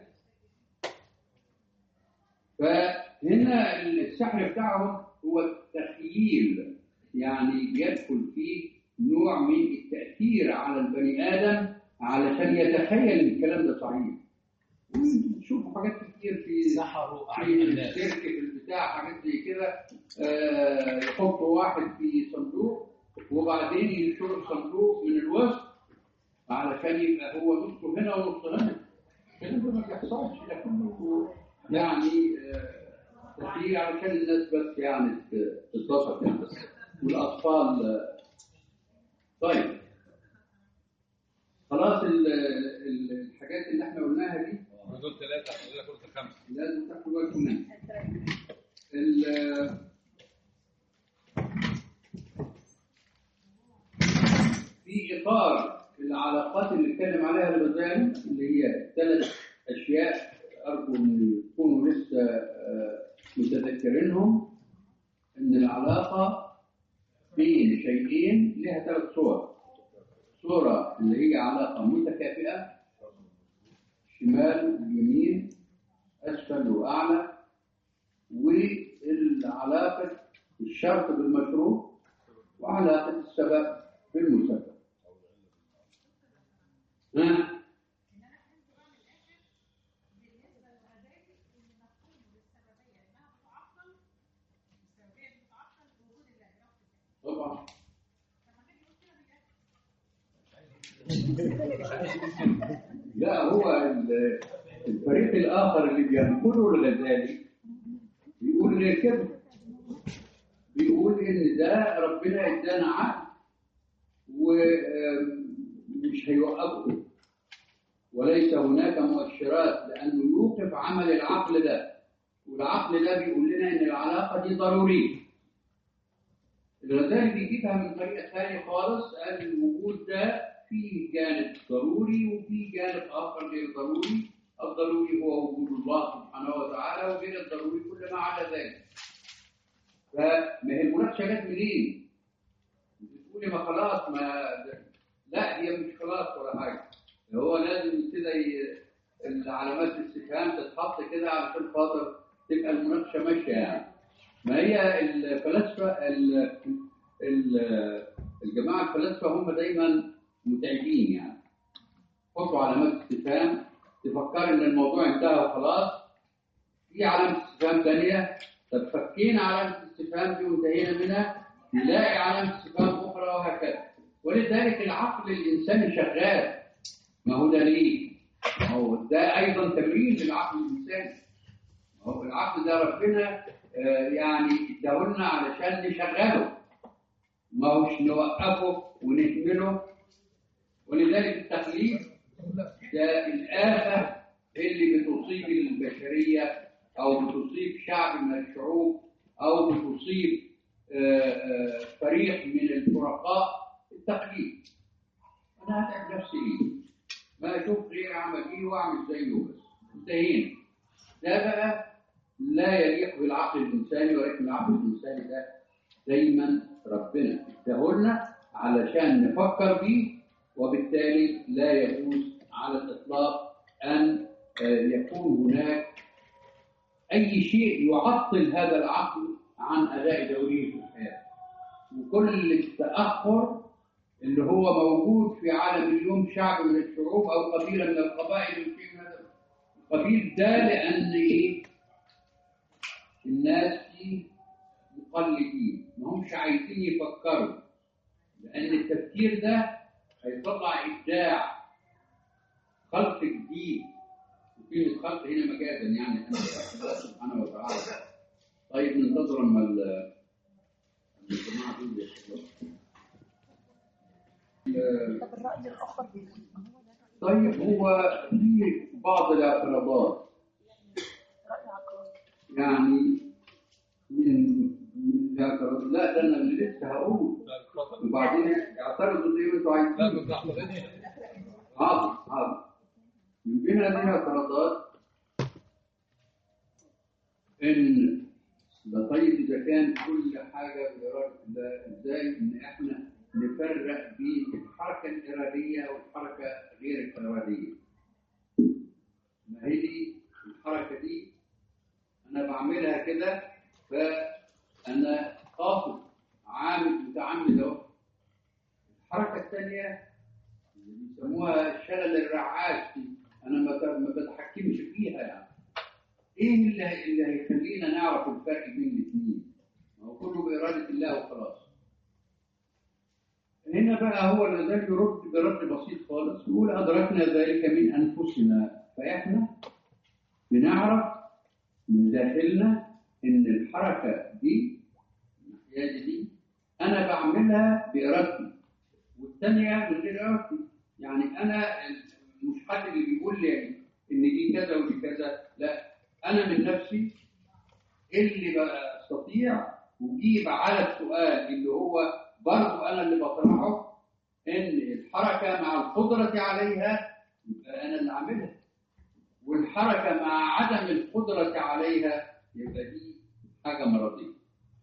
فهنا السحر بتاعهم هو التخييل يعني بيدخل فيه نوع من التأثير على البني آدم علشان يتخيل ان الكلام ده صحيح شوفوا حاجات كتير في سحروا أعين الناس الشركة في البتاع حاجات زي كده آه يحطوا واحد في صندوق وبعدين ينشروا الصندوق من الوسط علشان يبقى هو نصه هنا ونصه هنا الكلام ده ما بيحصلش ده كله يعني تسيير آه علشان الناس بس يعني تتبسط يعني بس والاطفال آه طيب خلاص ال ال الحاجات اللي احنا قلناها دي دول ثلاثة حضرتك قلت خمسة لازم تاخدوا بالكم منها في اطار العلاقات اللي اتكلم عليها الغزالي اللي هي ثلاث اشياء ارجو ان تكونوا لسه متذكرينهم ان العلاقه بين شيئين لها ثلاث صور صوره اللي هي علاقه متكافئه شمال يمين اسفل واعلى والعلاقه الشرط بالمشروع وعلاقه السبب بالمسبب ها طبعا لا هو ال- الفريق الاخر اللي بينقله الغزالي بيقول غير كده بيقول ان ده ربنا ادانا عقل ومش هيوقفه وليس هناك مؤشرات لانه يوقف عمل العقل ده والعقل ده بيقول لنا ان العلاقه دي ضروريه الغزالي بيجيبها من طريقه ثانيه خالص قال الوجود ده فيه جانب ضروري وفيه جانب اخر غير ضروري الضروري هو وجود الله سبحانه وتعالى وغير الضروري كل ما عدا ذلك فما هي المناقشه جت منين؟ بتقولي ما خلاص ما لا هي مش خلاص ولا حاجه هو لازم كده ي... العلامات الاستفهام تتحط كده علشان خاطر تبقى المناقشه ماشيه يعني ما هي الفلاسفه ال... ال... الجماعه الفلاسفه هم دايما متعبين يعني حطوا علامات استفهام تفكر ان الموضوع انتهى وخلاص في علامه استفهام ثانيه طب فكينا علامه الاستفهام دي وانتهينا منها نلاقي علامه استفهام اخرى وهكذا ولذلك العقل الانساني شغال ما هو ده ليه؟ ما هو ده ايضا تمرين للعقل الانساني ما هو العقل ده ربنا آه، يعني اداهولنا علشان نشغله ما هوش نوقفه ونهمله ولذلك التقليد ده الآفة اللي بتصيب البشرية أو بتصيب شعب من الشعوب أو بتصيب آه، آه، فريق من الفرقاء التقليد أنا هتعب نفسي إيه؟ ما أشوف غير أعمل إيه وأعمل زيه بس انتهينا ده بقى لا يليق بالعقل الإنساني ولكن العقل الإنساني ده دايما ربنا اداهولنا علشان نفكر بيه وبالتالي لا يجوز على الإطلاق أن آه، يكون هناك أي شيء يعطل هذا العقل عن أداء دوره في الحياة وكل التأخر اللي هو موجود في عالم اليوم شعب من الشعوب أو قبيلة من القبائل وشيء من هذا القبيل ده لأن إيه؟ الناس دي مقلدين ما همش عايزين يفكروا لأن التفكير ده هيطلع إبداع خلق جديد وكلمة خلق هنا مجازا يعني أنا سبحانه وتعالى طيب ننتظر أما ال- أما الجماعة دول يخلصوا. ال- طب الرأي الآخر بيقول ما هو ده طيب هو في بعض الاعتراضات رأي عقلاني يعني من من الاعتراض لا ده انا اللي لسه هقول وبعدين اعترضوا زي ما انتوا عايزين حاضر حاضر من بين هذه الاعتراضات ان ده طيب اذا كان كل حاجه باراده الله ازاي ان احنا نفرق بين الحركه الاراديه والحركه غير الاراديه ما هي دي الحركه دي انا بعملها كده فانا قاصد عامل متعمد اهو الحركه الثانيه اللي بيسموها شلل الرعاش دي انا ما ت- ما بتحكمش فيها يعني ايه اللي هي- اللي هيخلينا نعرف الفرق بين الاثنين؟ ما هو كله باراده الله وخلاص. هنا بقى هو اللي ده يرد برد بسيط خالص يقول ادركنا ذلك من انفسنا فاحنا بنعرف من داخلنا ان الحركه دي الناحيه دي انا بعملها بارادتي والثانيه من غير ارادتي يعني انا مش حد اللي بيقول لي ان دي كذا ودي كذا لا انا من نفسي اللي بستطيع اجيب على السؤال اللي هو برضه انا اللي بطرحه ان الحركه مع القدره عليها يبقى انا اللي عاملها والحركه مع عدم القدره عليها يبقى دي حاجه مرضيه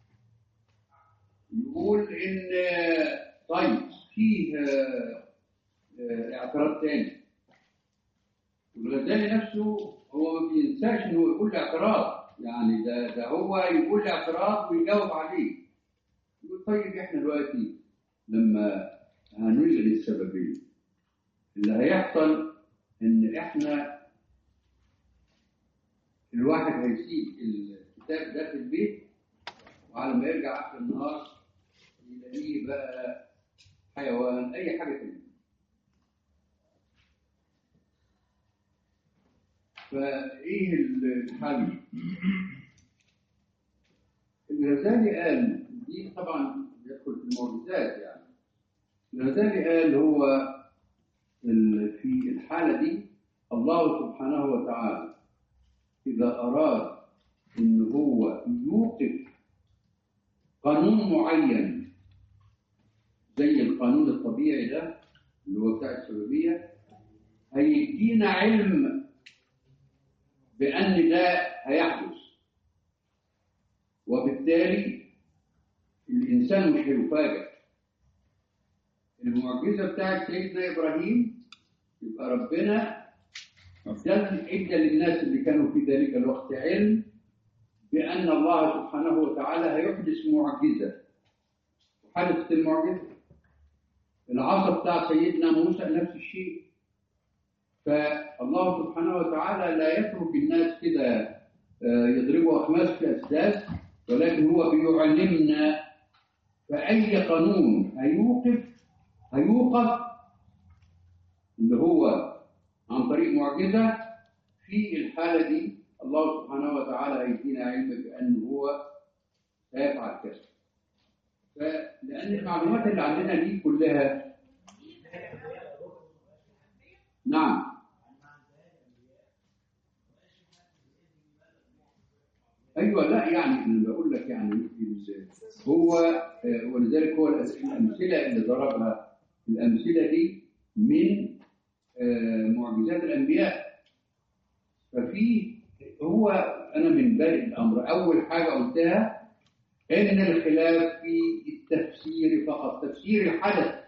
يقول ان طيب فيه آه، آه، اعتراض تاني الغزالي نفسه هو ما بينساش انه يقول لي اعتراض يعني ده ده هو يقول لي اعتراض ويجاوب عليه يقول طيب احنا دلوقتي لما هنلغي السببيه اللي هيحصل ان احنا الواحد هيسيب الكتاب ده في البيت وعلى ما يرجع اخر النهار يلاقيه بقى حيوان اي حاجه تانية فايه الحل؟ الغزالي قال دي طبعا يدخل في المعجزات يعني الغزالي قال هو ال- في الحاله دي الله سبحانه وتعالى اذا اراد ان هو يوقف قانون معين زي القانون الطبيعي ده اللي هو بتاع السببيه هيدينا علم بأن ده هيحدث وبالتالي الإنسان مش هيفاجئ المعجزة بتاعت سيدنا إبراهيم يبقى ربنا ده ادى للناس اللي كانوا في ذلك الوقت علم بأن الله سبحانه وتعالى هيحدث معجزة وحدثت المعجزة العصا بتاع سيدنا موسى نفس الشيء فالله سبحانه وتعالى لا يترك الناس كده آه، يضربوا أخماس في الأسداس ولكن هو بيعلمنا فأي قانون هيوقف هيوقف اللي هو عن طريق معجزة في الحالة دي الله سبحانه وتعالى هيدينا علم بأن هو سيفعل كذا فلأن المعلومات اللي عندنا دي كلها نعم ايوه لا يعني انا بقول لك يعني ال- هو آه، ولذلك هو الأس- الامثله اللي ضربها الامثله دي من آه، معجزات الانبياء ففي هو انا من بادئ الامر اول حاجه قلتها ان الخلاف في التفسير فقط تفسير الحدث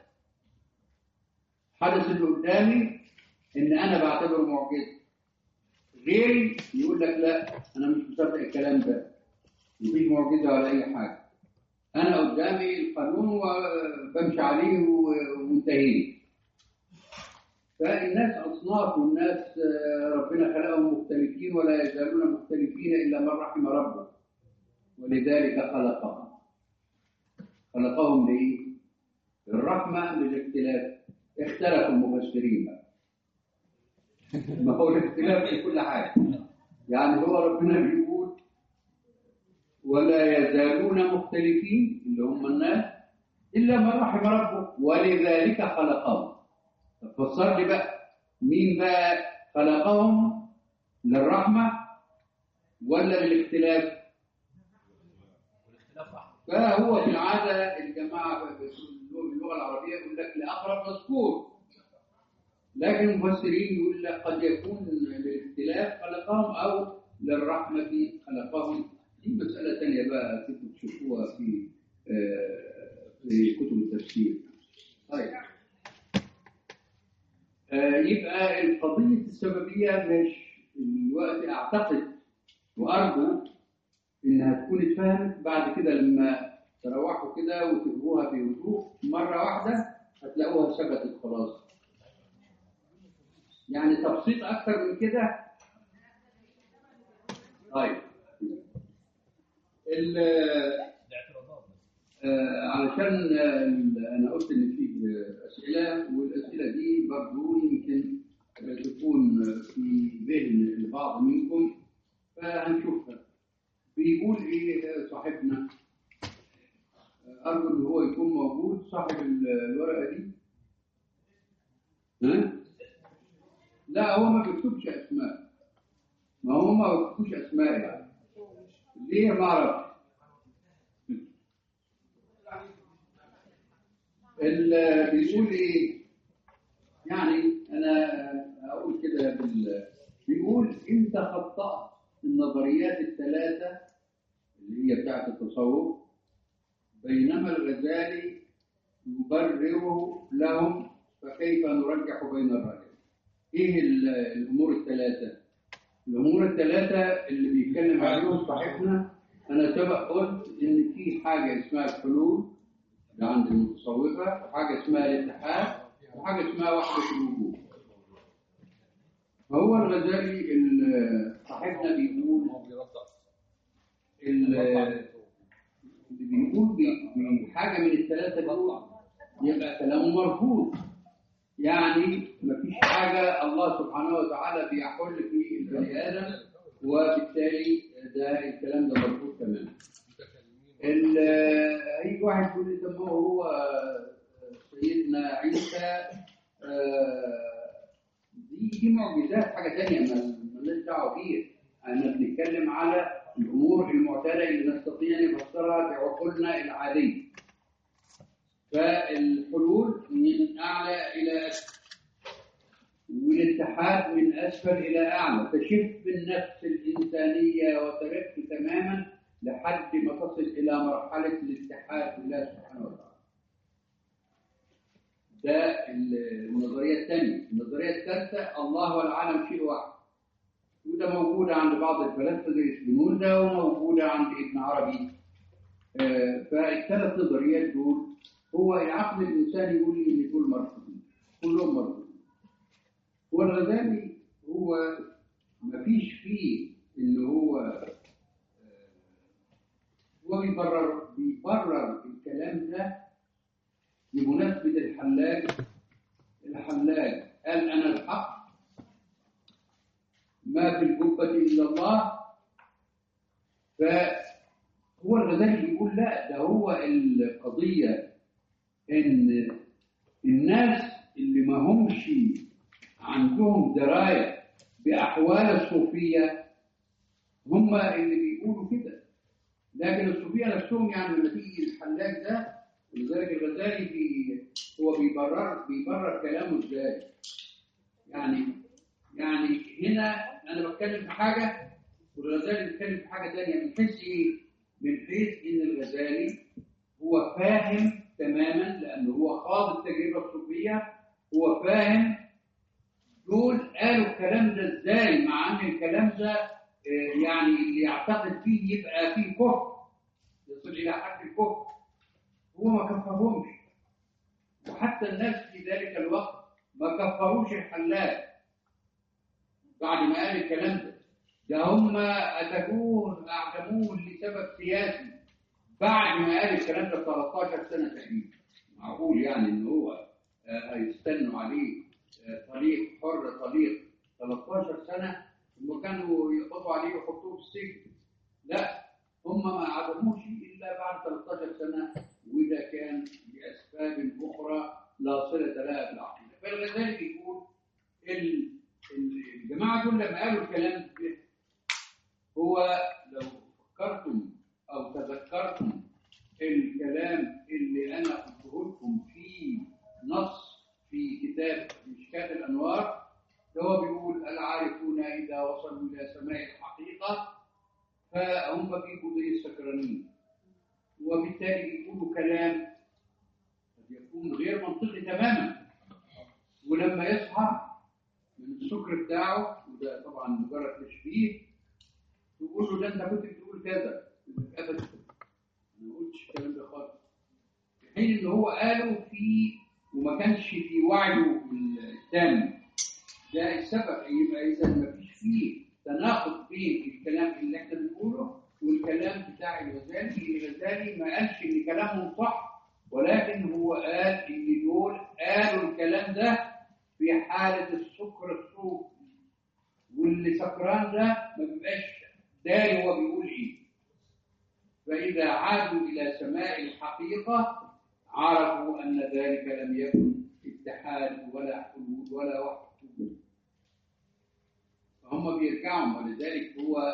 الحدث اللي قدامي ان انا بعتبره معجزه غيري يقول لك لا انا مش مصدق الكلام ده مفيش معجزه ولا اي حاجه انا قدامي القانون وبمشي عليه و- وانتهينا فالناس اصناف والناس آه، ربنا خلقهم مختلفين ولا يزالون مختلفين الا من رحم ربه ولذلك خلقهم خلقهم ليه؟ الرحمه للاختلاف اختلف المفسرين بقى ما هو الاختلاف في كل حاجه يعني هو ربنا بيقول ولا يزالون مختلفين اللي هم الناس الا من رحم ربه ولذلك خلقهم طب فسر لي بقى مين بقى خلقهم للرحمه ولا للاختلاف والاختلاف رحمه فهو في العاده الجماعه في اللغه العربيه يقول لك لاقرب مذكور لكن المفسرين يقول لك قد يكون للاختلاف خلقهم او للرحمه خلقهم دي مساله ثانيه بقى كنتوا تشوفوها في آه، في كتب التفسير طيب آه، يبقى القضيه السببيه مش الوقت اعتقد وارجو انها تكون اتفهمت بعد كده لما تروحوا كده وتقروها بهدوء مره واحده هتلاقوها ثبتت خلاص يعني تبسيط اكتر من كده طيب ال- الاعتراضات آه، علشان آه، انا قلت ان في آه، اسئله والاسئله دي برضو يمكن آه، تكون في ذهن البعض منكم فهنشوفها بيقول ايه آه، صاحبنا آه، ارجو ان هو يكون موجود صاحب ال- الورقه دي ها لا هو ما بيكتبش اسماء ما هو ما بيكتبوش اسماء يعني ليه ما اعرفش ال- بيقول ايه يعني انا اقول كده بال بيقول انت خطأت النظريات الثلاثه اللي هي بتاعت التصوف بينما الغزالي يبرره لهم فكيف نرجح بين الرأيين ايه ال- الامور الثلاثه الامور الثلاثه اللي بيتكلم عليهم صاحبنا انا سبق قلت ان في حاجه اسمها الحلول ده عند المتصوفه وحاجه اسمها الاتحاد وحاجه اسمها وحده الوجود فهو الغزالي ال- صاحبنا بيقول ال- اللي بيقول ب- بحاجه من الثلاثه دول يبقى كلامه مرفوض يعني مفيش حاجه الله سبحانه وتعالى بيحل في البني ادم وبالتالي ده الكلام ده مرفوض تماما. ال- اي واحد يقول لي طب ما هو سيدنا عيسى آه، دي دي معجزات حاجه ثانيه مالناش دعوه بيها احنا بنتكلم على الامور المعتاده اللي نستطيع ان نفسرها بعقولنا العاديه فالحلول من اعلى الى اسفل والاتحاد من اسفل الى اعلى تشف النفس الانسانيه وترق تماما لحد ما تصل الى مرحله الاتحاد بالله سبحانه وتعالى. ده النظريه الثانيه، النظريه الثالثه الله والعالم شيء واحد. وده موجوده عند بعض الفلاسفه زي سبينوزا وموجوده عند ابن عربي. آه، فالثلاث نظريات دول هو العقل الانساني يقول لي ان دول مرفوضين كلهم مرفوضين والغزالي هو ما فيش فيه اللي هو آه، هو بيبرر بيبرر الكلام ده بمناسبة الحلاج الحلاج قال أنا الحق ما في الجبة إلا الله فهو الغزالي بيقول لا ده هو القضية إن الناس اللي ما همش عندهم دراية بأحوال الصوفية هم اللي بيقولوا كده لكن الصوفية نفسهم يعني لما تيجي الحلاج ده ولذلك الغزالي بي هو بيبرر بيبرر كلامه ازاي يعني يعني هنا انا بتكلم في حاجه والغزالي بيتكلم في حاجه ثانيه من حيث ايه؟ من حيث ان الغزالي هو فاهم تماما لانه هو خاض التجربه الصوفيه هو فاهم دول قالوا الكلام ده ازاي مع ان الكلام ده آه، يعني اللي يعتقد فيه يبقى فيه كفر يصل الى حد الكفر هو ما كفرهمش وحتى الناس في ذلك الوقت ما كفروش الحلاج بعد ما قال الكلام ده ده هم أتكون أعدموه لسبب سياسي بعد ما قال الكلام ده 13 سنة تقريبا معقول يعني إن هو آه، هيستنوا عليه آه، طريق حر طريق 13 سنة ثم كانوا يقبضوا عليه ويحطوه في السجن لا هم ما عدموش إلا بعد 13 سنة وده كان لأسباب أخرى لا صلة لها بالعقيدة فالغزالي بيقول ال- ال- الجماعة دول لما قالوا الكلام ده هو لو فكرتم أو تذكرتم الكلام اللي أنا قلته لكم في نص في كتاب مشكاة الأنوار ده هو بيقول العارفون إذا وصلوا إلى سماء الحقيقة فهم بيبقوا زي السكرانين وبالتالي بيقولوا كلام قد يكون غير منطقي تماما ولما يصحى من السكر بتاعه وده طبعا مجرد تشبيه تقول له ده انت كنت بتقول كذا يقول لك ابدا انا ما قلتش الكلام ده خالص في حين ان هو قاله في وما كانش في وعيه التام ده السبب يبقى اذا ما فيش فيه تناقض بين الكلام اللي احنا بنقوله والكلام بتاع الغزالي الغزالي ما قالش ان كلامهم صح ولكن هو قال ان دول قالوا الكلام ده في حاله السكر الصوفي واللي سكران ده ما بيبقاش داري هو بيقول ايه فاذا عادوا الى سماء الحقيقه عرفوا ان ذلك لم يكن اتحاد ولا حلول ولا وحده فهم بيرجعوا ولذلك هو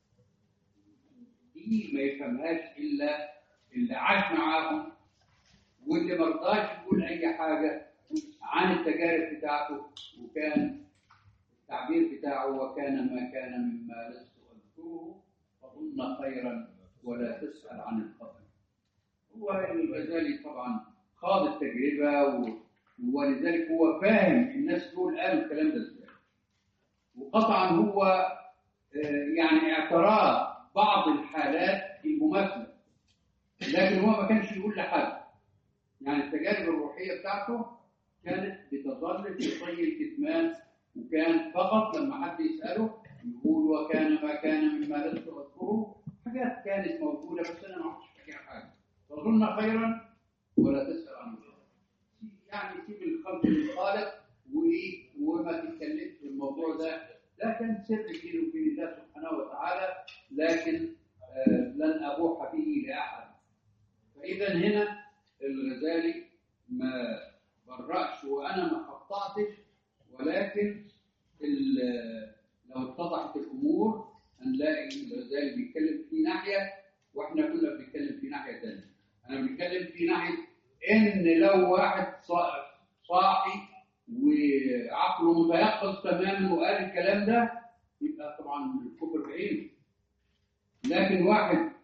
دي ما يفهمهاش الا اللي عاش معاهم واللي ما رضاش يقول اي حاجه عن التجارب بتاعته وكان التعبير بتاعه وكان ما كان مما لست اذكره فظن خيرا ولا تسال عن الخبر هو الغزالي طبعا خاض التجربه و... ولذلك هو فاهم الناس دول قالوا الكلام ده ازاي وقطعا هو آه، يعني اعتراف بعض الحالات المماثله لكن هو ما كانش يقول لحد يعني التجارب الروحيه بتاعته كانت بتظل في طي الكتمان وكان فقط لما حد يساله يقول وكان ما كان مما لست اذكره حاجات كانت موجوده بس انا ما اعرفش فيها حاجه تظن خيرا ولا تسال عن الخير يعني سيب الخلق للخالق وايه وما تتكلمش في الموضوع ده ده كان سر بيني وبين الله سبحانه وتعالى لكن آه لن ابوح به لاحد فاذا هنا الغزالي ما برأش وانا ما خطأتش ولكن ال- لو اتضحت الامور هنلاقي الغزالي بيتكلم في ناحيه واحنا كنا بنتكلم في ناحيه ثانيه انا بنتكلم في ناحيه ان لو واحد صا- صاحي وعقله متيقظ تماما وقال الكلام ده يبقى طبعا الكفر بعينه لكن واحد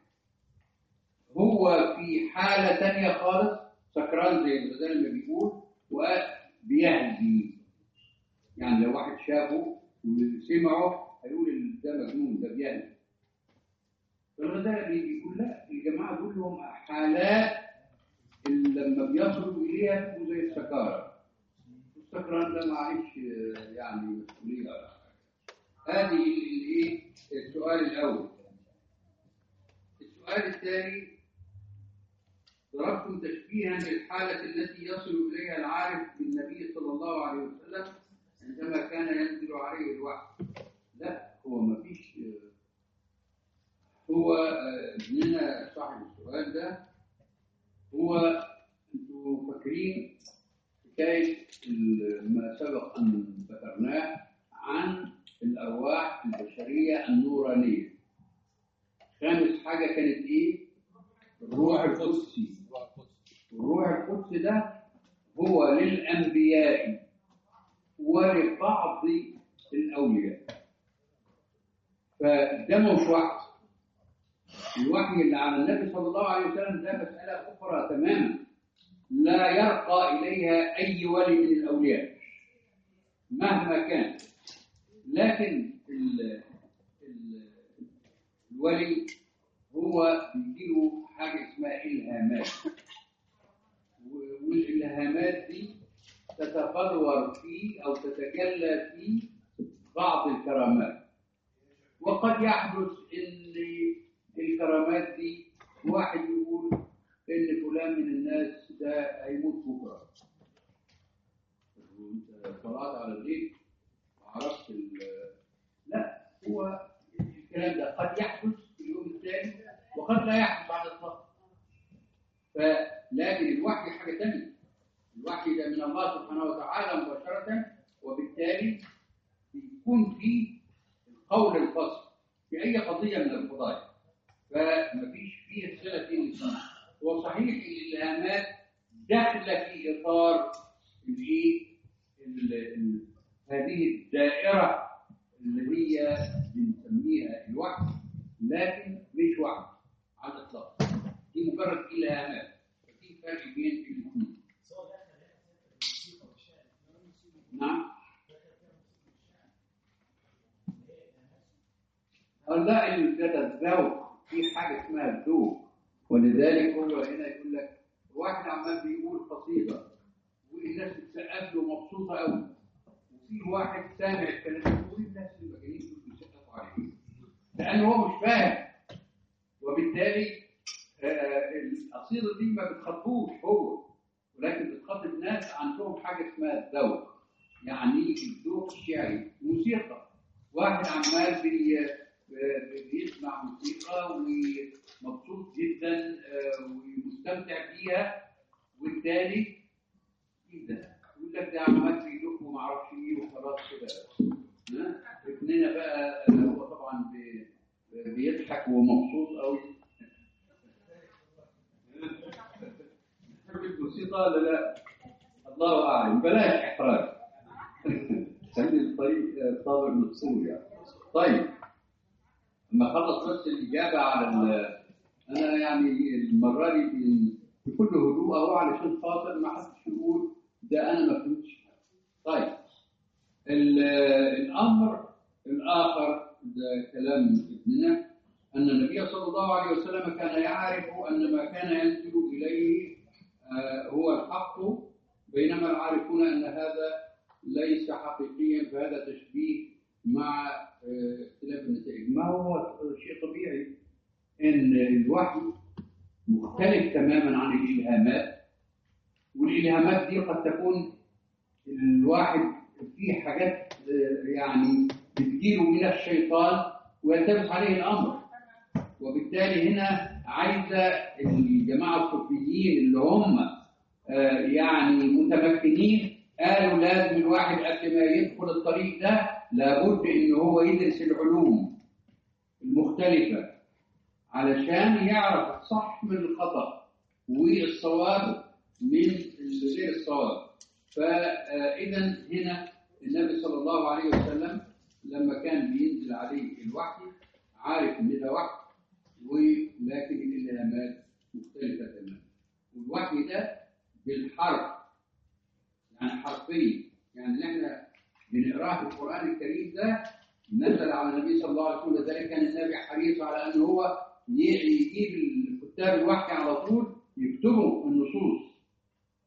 هو في حالة تانية خالص سكران زي الغزالي ما بيقول وبيهدي يعني لو واحد شافه وسمعه هيقول ده مجنون ده بيهدي فالغزالي بيقول لا الجماعة دول لهم حالات اللي لما يصلوا اليها تبقوا زي السكاره السكران ده معلش آه، يعني مسؤوليه ولا حاجه هذه الايه السؤال الاول السؤال الثاني ضربتم تشبيها للحالة التي يصل إليها العارف بالنبي صلى الله عليه وسلم عندما كان ينزل عليه الوحي لا هو ما فيش هو آه، ابننا صاحب السؤال ده هو انتوا فاكرين حكاية ال- ما سبق أن ذكرناه عن الأرواح البشرية النورانية خامس حاجة كانت إيه؟ الروح القدسي الروح القدس ده هو للأنبياء ولبعض الأولياء فده مش وحي الوحي اللي على النبي صلى الله عليه وسلم ده مسألة أخرى تماما لا يرقى إليها أي ولي من الأولياء مهما كان لكن ال ال الولي هو بيجيله حاجة اسمها إلهامات و- والإلهامات دي تتبلور فيه أو تتجلى في بعض الكرامات وقد يحدث ان الكرامات دي واحد يقول ان فلان من الناس ده هيموت بكره وانت طلعت على البيت وعرفت ال- لا هو الكلام ده قد يحدث في اليوم الثاني وقد لا يحدث على الاطلاق فلكن الوحي حاجه ثانيه الوحي ده من الله سبحانه وتعالى مباشره وبالتالي بيكون فيه القول الفصل في اي قضيه من القضايا فمفيش فيه صله بين الاثنين هو صحيح الالهامات داخله في اطار الايه ال- ال- هذه الدائره اللي هي بنسميها الوحي لكن مش وحي على الاطلاق دي مجرد الهامات ففي فرق بين الاثنين نعم لا ده الذوق في حاجه اسمها الذوق ولذلك هو هنا يقول لك واحد عمال بيقول قصيده والناس بتسقف له مبسوطه قوي وفي واحد سامع الكلام يقول الناس المجانين دول بيسقفوا عليه لانه هو مش فاهم وبالتالي آه، القصيده دي ما بتخاطبوش هو ولكن بتخاطب ناس عندهم حاجه اسمها الذوق يعني الذوق الشعري موسيقى واحد عمال بي ب- بيسمع موسيقى ومبسوط جدا آه، ومستمتع بيها والتالي ايه ده؟ يقول لك ده عمال بيدق وما اعرفش ايه وخلاص كده ها؟ ابننا بقى آه، هو طبعا بي- بيضحك ومبسوط قوي تحب الموسيقى ولا لا؟ الله اعلم بلاش احراج خلي الطريق آه، طابع مفصول يعني طيب لما خلص بس الاجابه على ال- انا يعني المره دي ب- بكل هدوء اهو علشان خاطر ما حدش يقول ده انا ما فهمتش طيب ال- الامر الاخر ده كلام ابننا ان النبي صلى الله عليه وسلم كان يعرف ان ما كان ينزل اليه آه، هو الحق بينما العارفون ان هذا ليس حقيقيا فهذا تشبيه مع آه، اختلاف النتائج ما هو شيء طبيعي ان الوحي مختلف تماما عن الالهامات والالهامات دي قد تكون الواحد في حاجات آه، يعني بتجيله من الشيطان ويلتبس عليه الامر وبالتالي هنا عايزه الجماعه الصوفيين اللي هم آه، يعني متمكنين قالوا لازم الواحد قبل ما يدخل الطريق ده لابد ان هو يدرس العلوم المختلفه علشان يعرف الصح من الخطا والصواب من غير الصواب فاذا هنا النبي صلى الله عليه وسلم لما كان بينزل عليه الوحي عارف ان ده وحي ولكن الالهامات مختلفه تماما والوحي ده بالحرف يعني حرفيا يعني اللي احنا بنقراه في القران الكريم ده نزل على النبي صلى الله عليه وسلم لذلك كان النبي حريص على ان هو ي- يجيب الكتاب الوحي على طول يكتبوا النصوص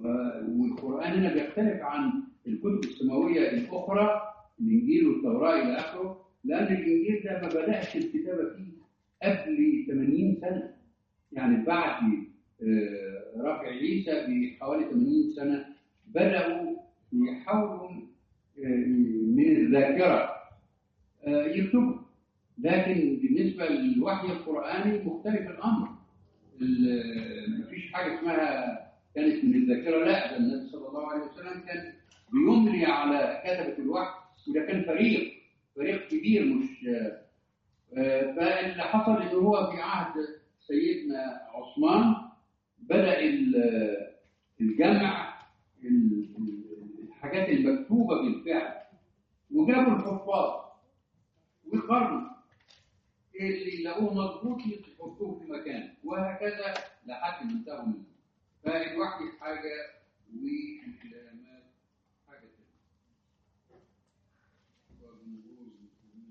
و- والقرآن هنا بيختلف عن الكتب السماوية الأخرى الإنجيل والتوراة إلى آخره لأن الإنجيل ده ما بدأش الكتابة فيه قبل 80 سنة يعني بعد آه، رفع عيسى بحوالي 80 سنة بدأوا يحاولوا آه، من الذاكرة آه، يكتبوا لكن بالنسبة للوحي القرآني مختلف الأمر ال- مفيش حاجة اسمها كانت من الذاكرة لا ده النبي صلى الله عليه وسلم كان بيملي على كتبة الوحي وده كان فريق فريق كبير مش آه، فاللي حصل ان هو في عهد سيدنا عثمان بدأ ال- الجمع ال- ال- الحاجات المكتوبة بالفعل وجابوا الحفاظ وقرنوا اللي لقوه مضبوط يحطوه في مكان وهكذا لحد ما انتهوا منه فالوحي حاجة والكلامات حاجة تانية وبنقول المسلمين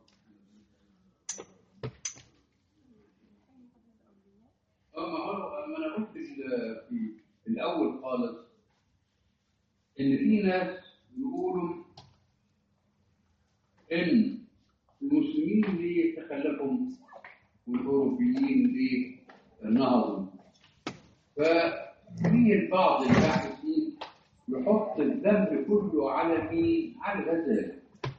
تكرهوا اه ما هو ما انا قلت ال- في الاول خالص ان في ناس يقولوا ان المسلمين ليه تخلفوا والاوروبيين ليه نهضوا ففي البعض الباحثين يحط الذنب كله على مين؟ على الغزالي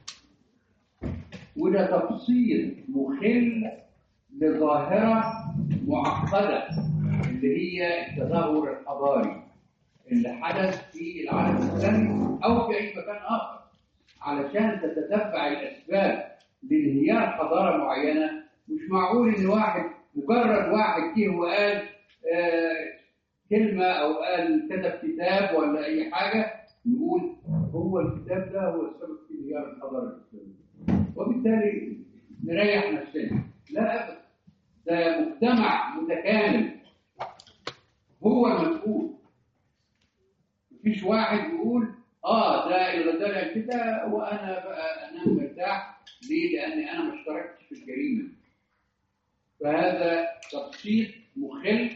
وده تفصيل مخل لظاهرة معقدة اللي هي التدهور الحضاري اللي حدث في العالم الإسلامي أو في أي مكان آخر علشان تتتبع الأسباب لانهيار حضارة معينة مش معقول إن واحد مجرد واحد جه وقال آه كلمة أو قال كتب كتاب ولا أي حاجة نقول هو الكتاب ده هو السبب في انهيار الحضارة الإسلامية وبالتالي نريح نفسنا لا أبدا ده مجتمع متكامل هو المسؤول مفيش واحد يقول اه ده الغزالي قال كده وانا بقى انام مرتاح ليه؟ لاني انا ما اشتركتش في الجريمه فهذا تبسيط مخل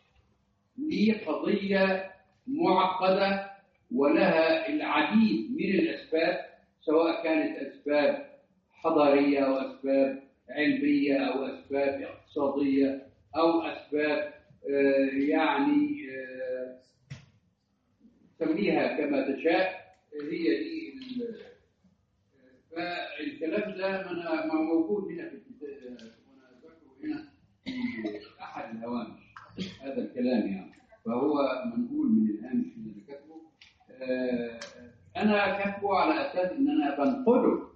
لقضيه معقده ولها العديد من الاسباب سواء كانت اسباب حضاريه او اسباب علميه او اسباب اقتصاديه او اسباب آه، يعني آه، سميها كما تشاء هي دي ال- فالكلام ده ما أنا- ما موجود هنا في الكتاب وانا ذكره هنا في احد الهوامش هذا الكلام يعني فهو منقول من الهامش اللي انا كاتبه آه، انا كاتبه على اساس ان انا بنقده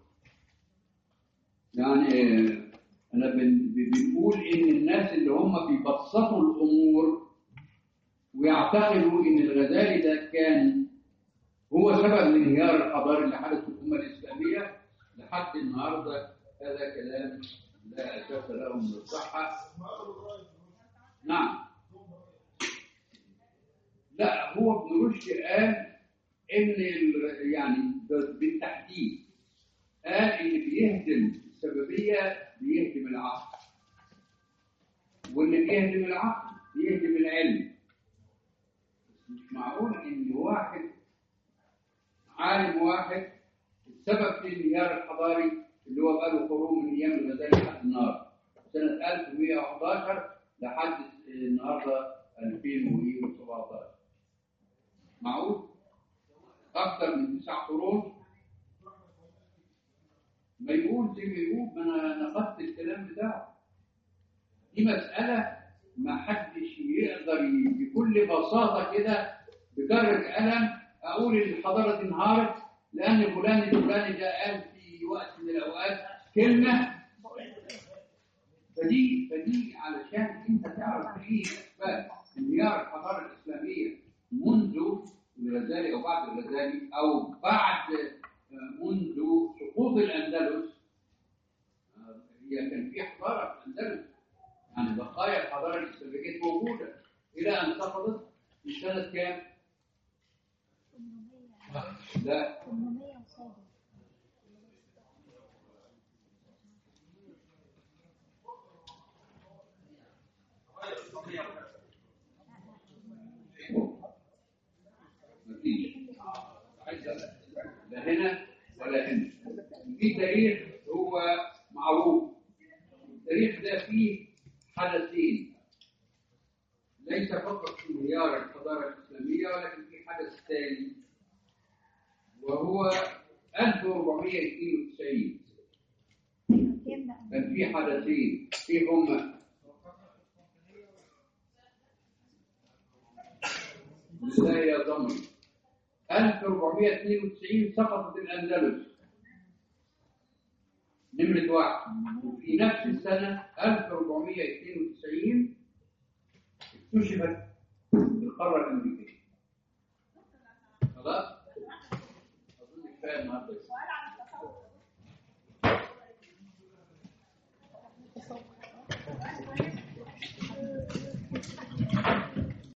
يعني آه، انا بن- بنقول ان الناس اللي هم بيبسطوا الامور ويعتقدوا ان الغزالي ده كان هو سبب الانهيار الحضاري اللي حدث في الامه الاسلاميه لحد النهارده هذا كلام لا اساس له من الصحه نعم لا هو ابن رشد قال ان ال- يعني ب- بالتحديد قال ان بيهدم السببيه بيهدم العقل واللي بيهدم العقل بيهدم العلم مش معقول ان واحد عالم واحد السبب في الانهيار الحضاري اللي هو بقاله قرون من ايام الغزالي لحد النهارده سنه 1111 لحد النهارده 2017 معقول؟ اكثر من تسع قرون ما يقول زي ما يقول ما انا نقدت الكلام بتاعه دي مساله ما حدش يقدر ي- بكل بساطه كده بجرة قلم اقول ان الحضاره دي انهارت لان فلان الفلاني ده قال في وقت من الاوقات كلمه فدي فدي علشان انت تعرف ايه اسباب انهيار الحضاره الاسلاميه منذ الغزالي او بعد الغزالي او بعد آه، منذ سقوط الاندلس آه، هي كان في حضاره في الاندلس يعني بقايا الحضاره الاسلاميه كانت موجوده الى ان سقطت في سنه كام؟ لا 800 وصابر هيحصل لا هنا ولا هنا في تاريخ هو معروف التاريخ ده فيه حدثين ليس فقط انهيار الحضاره الاسلاميه ولكن في حدث ثاني وهو 1492 كان في حدثين في هما لله يا ضمن 1492 سقطت الأندلس نمرة واحد وفي نفس السنة 1492 اكتشفت القارة الأمريكية خلاص؟ أظن كفاية النهارده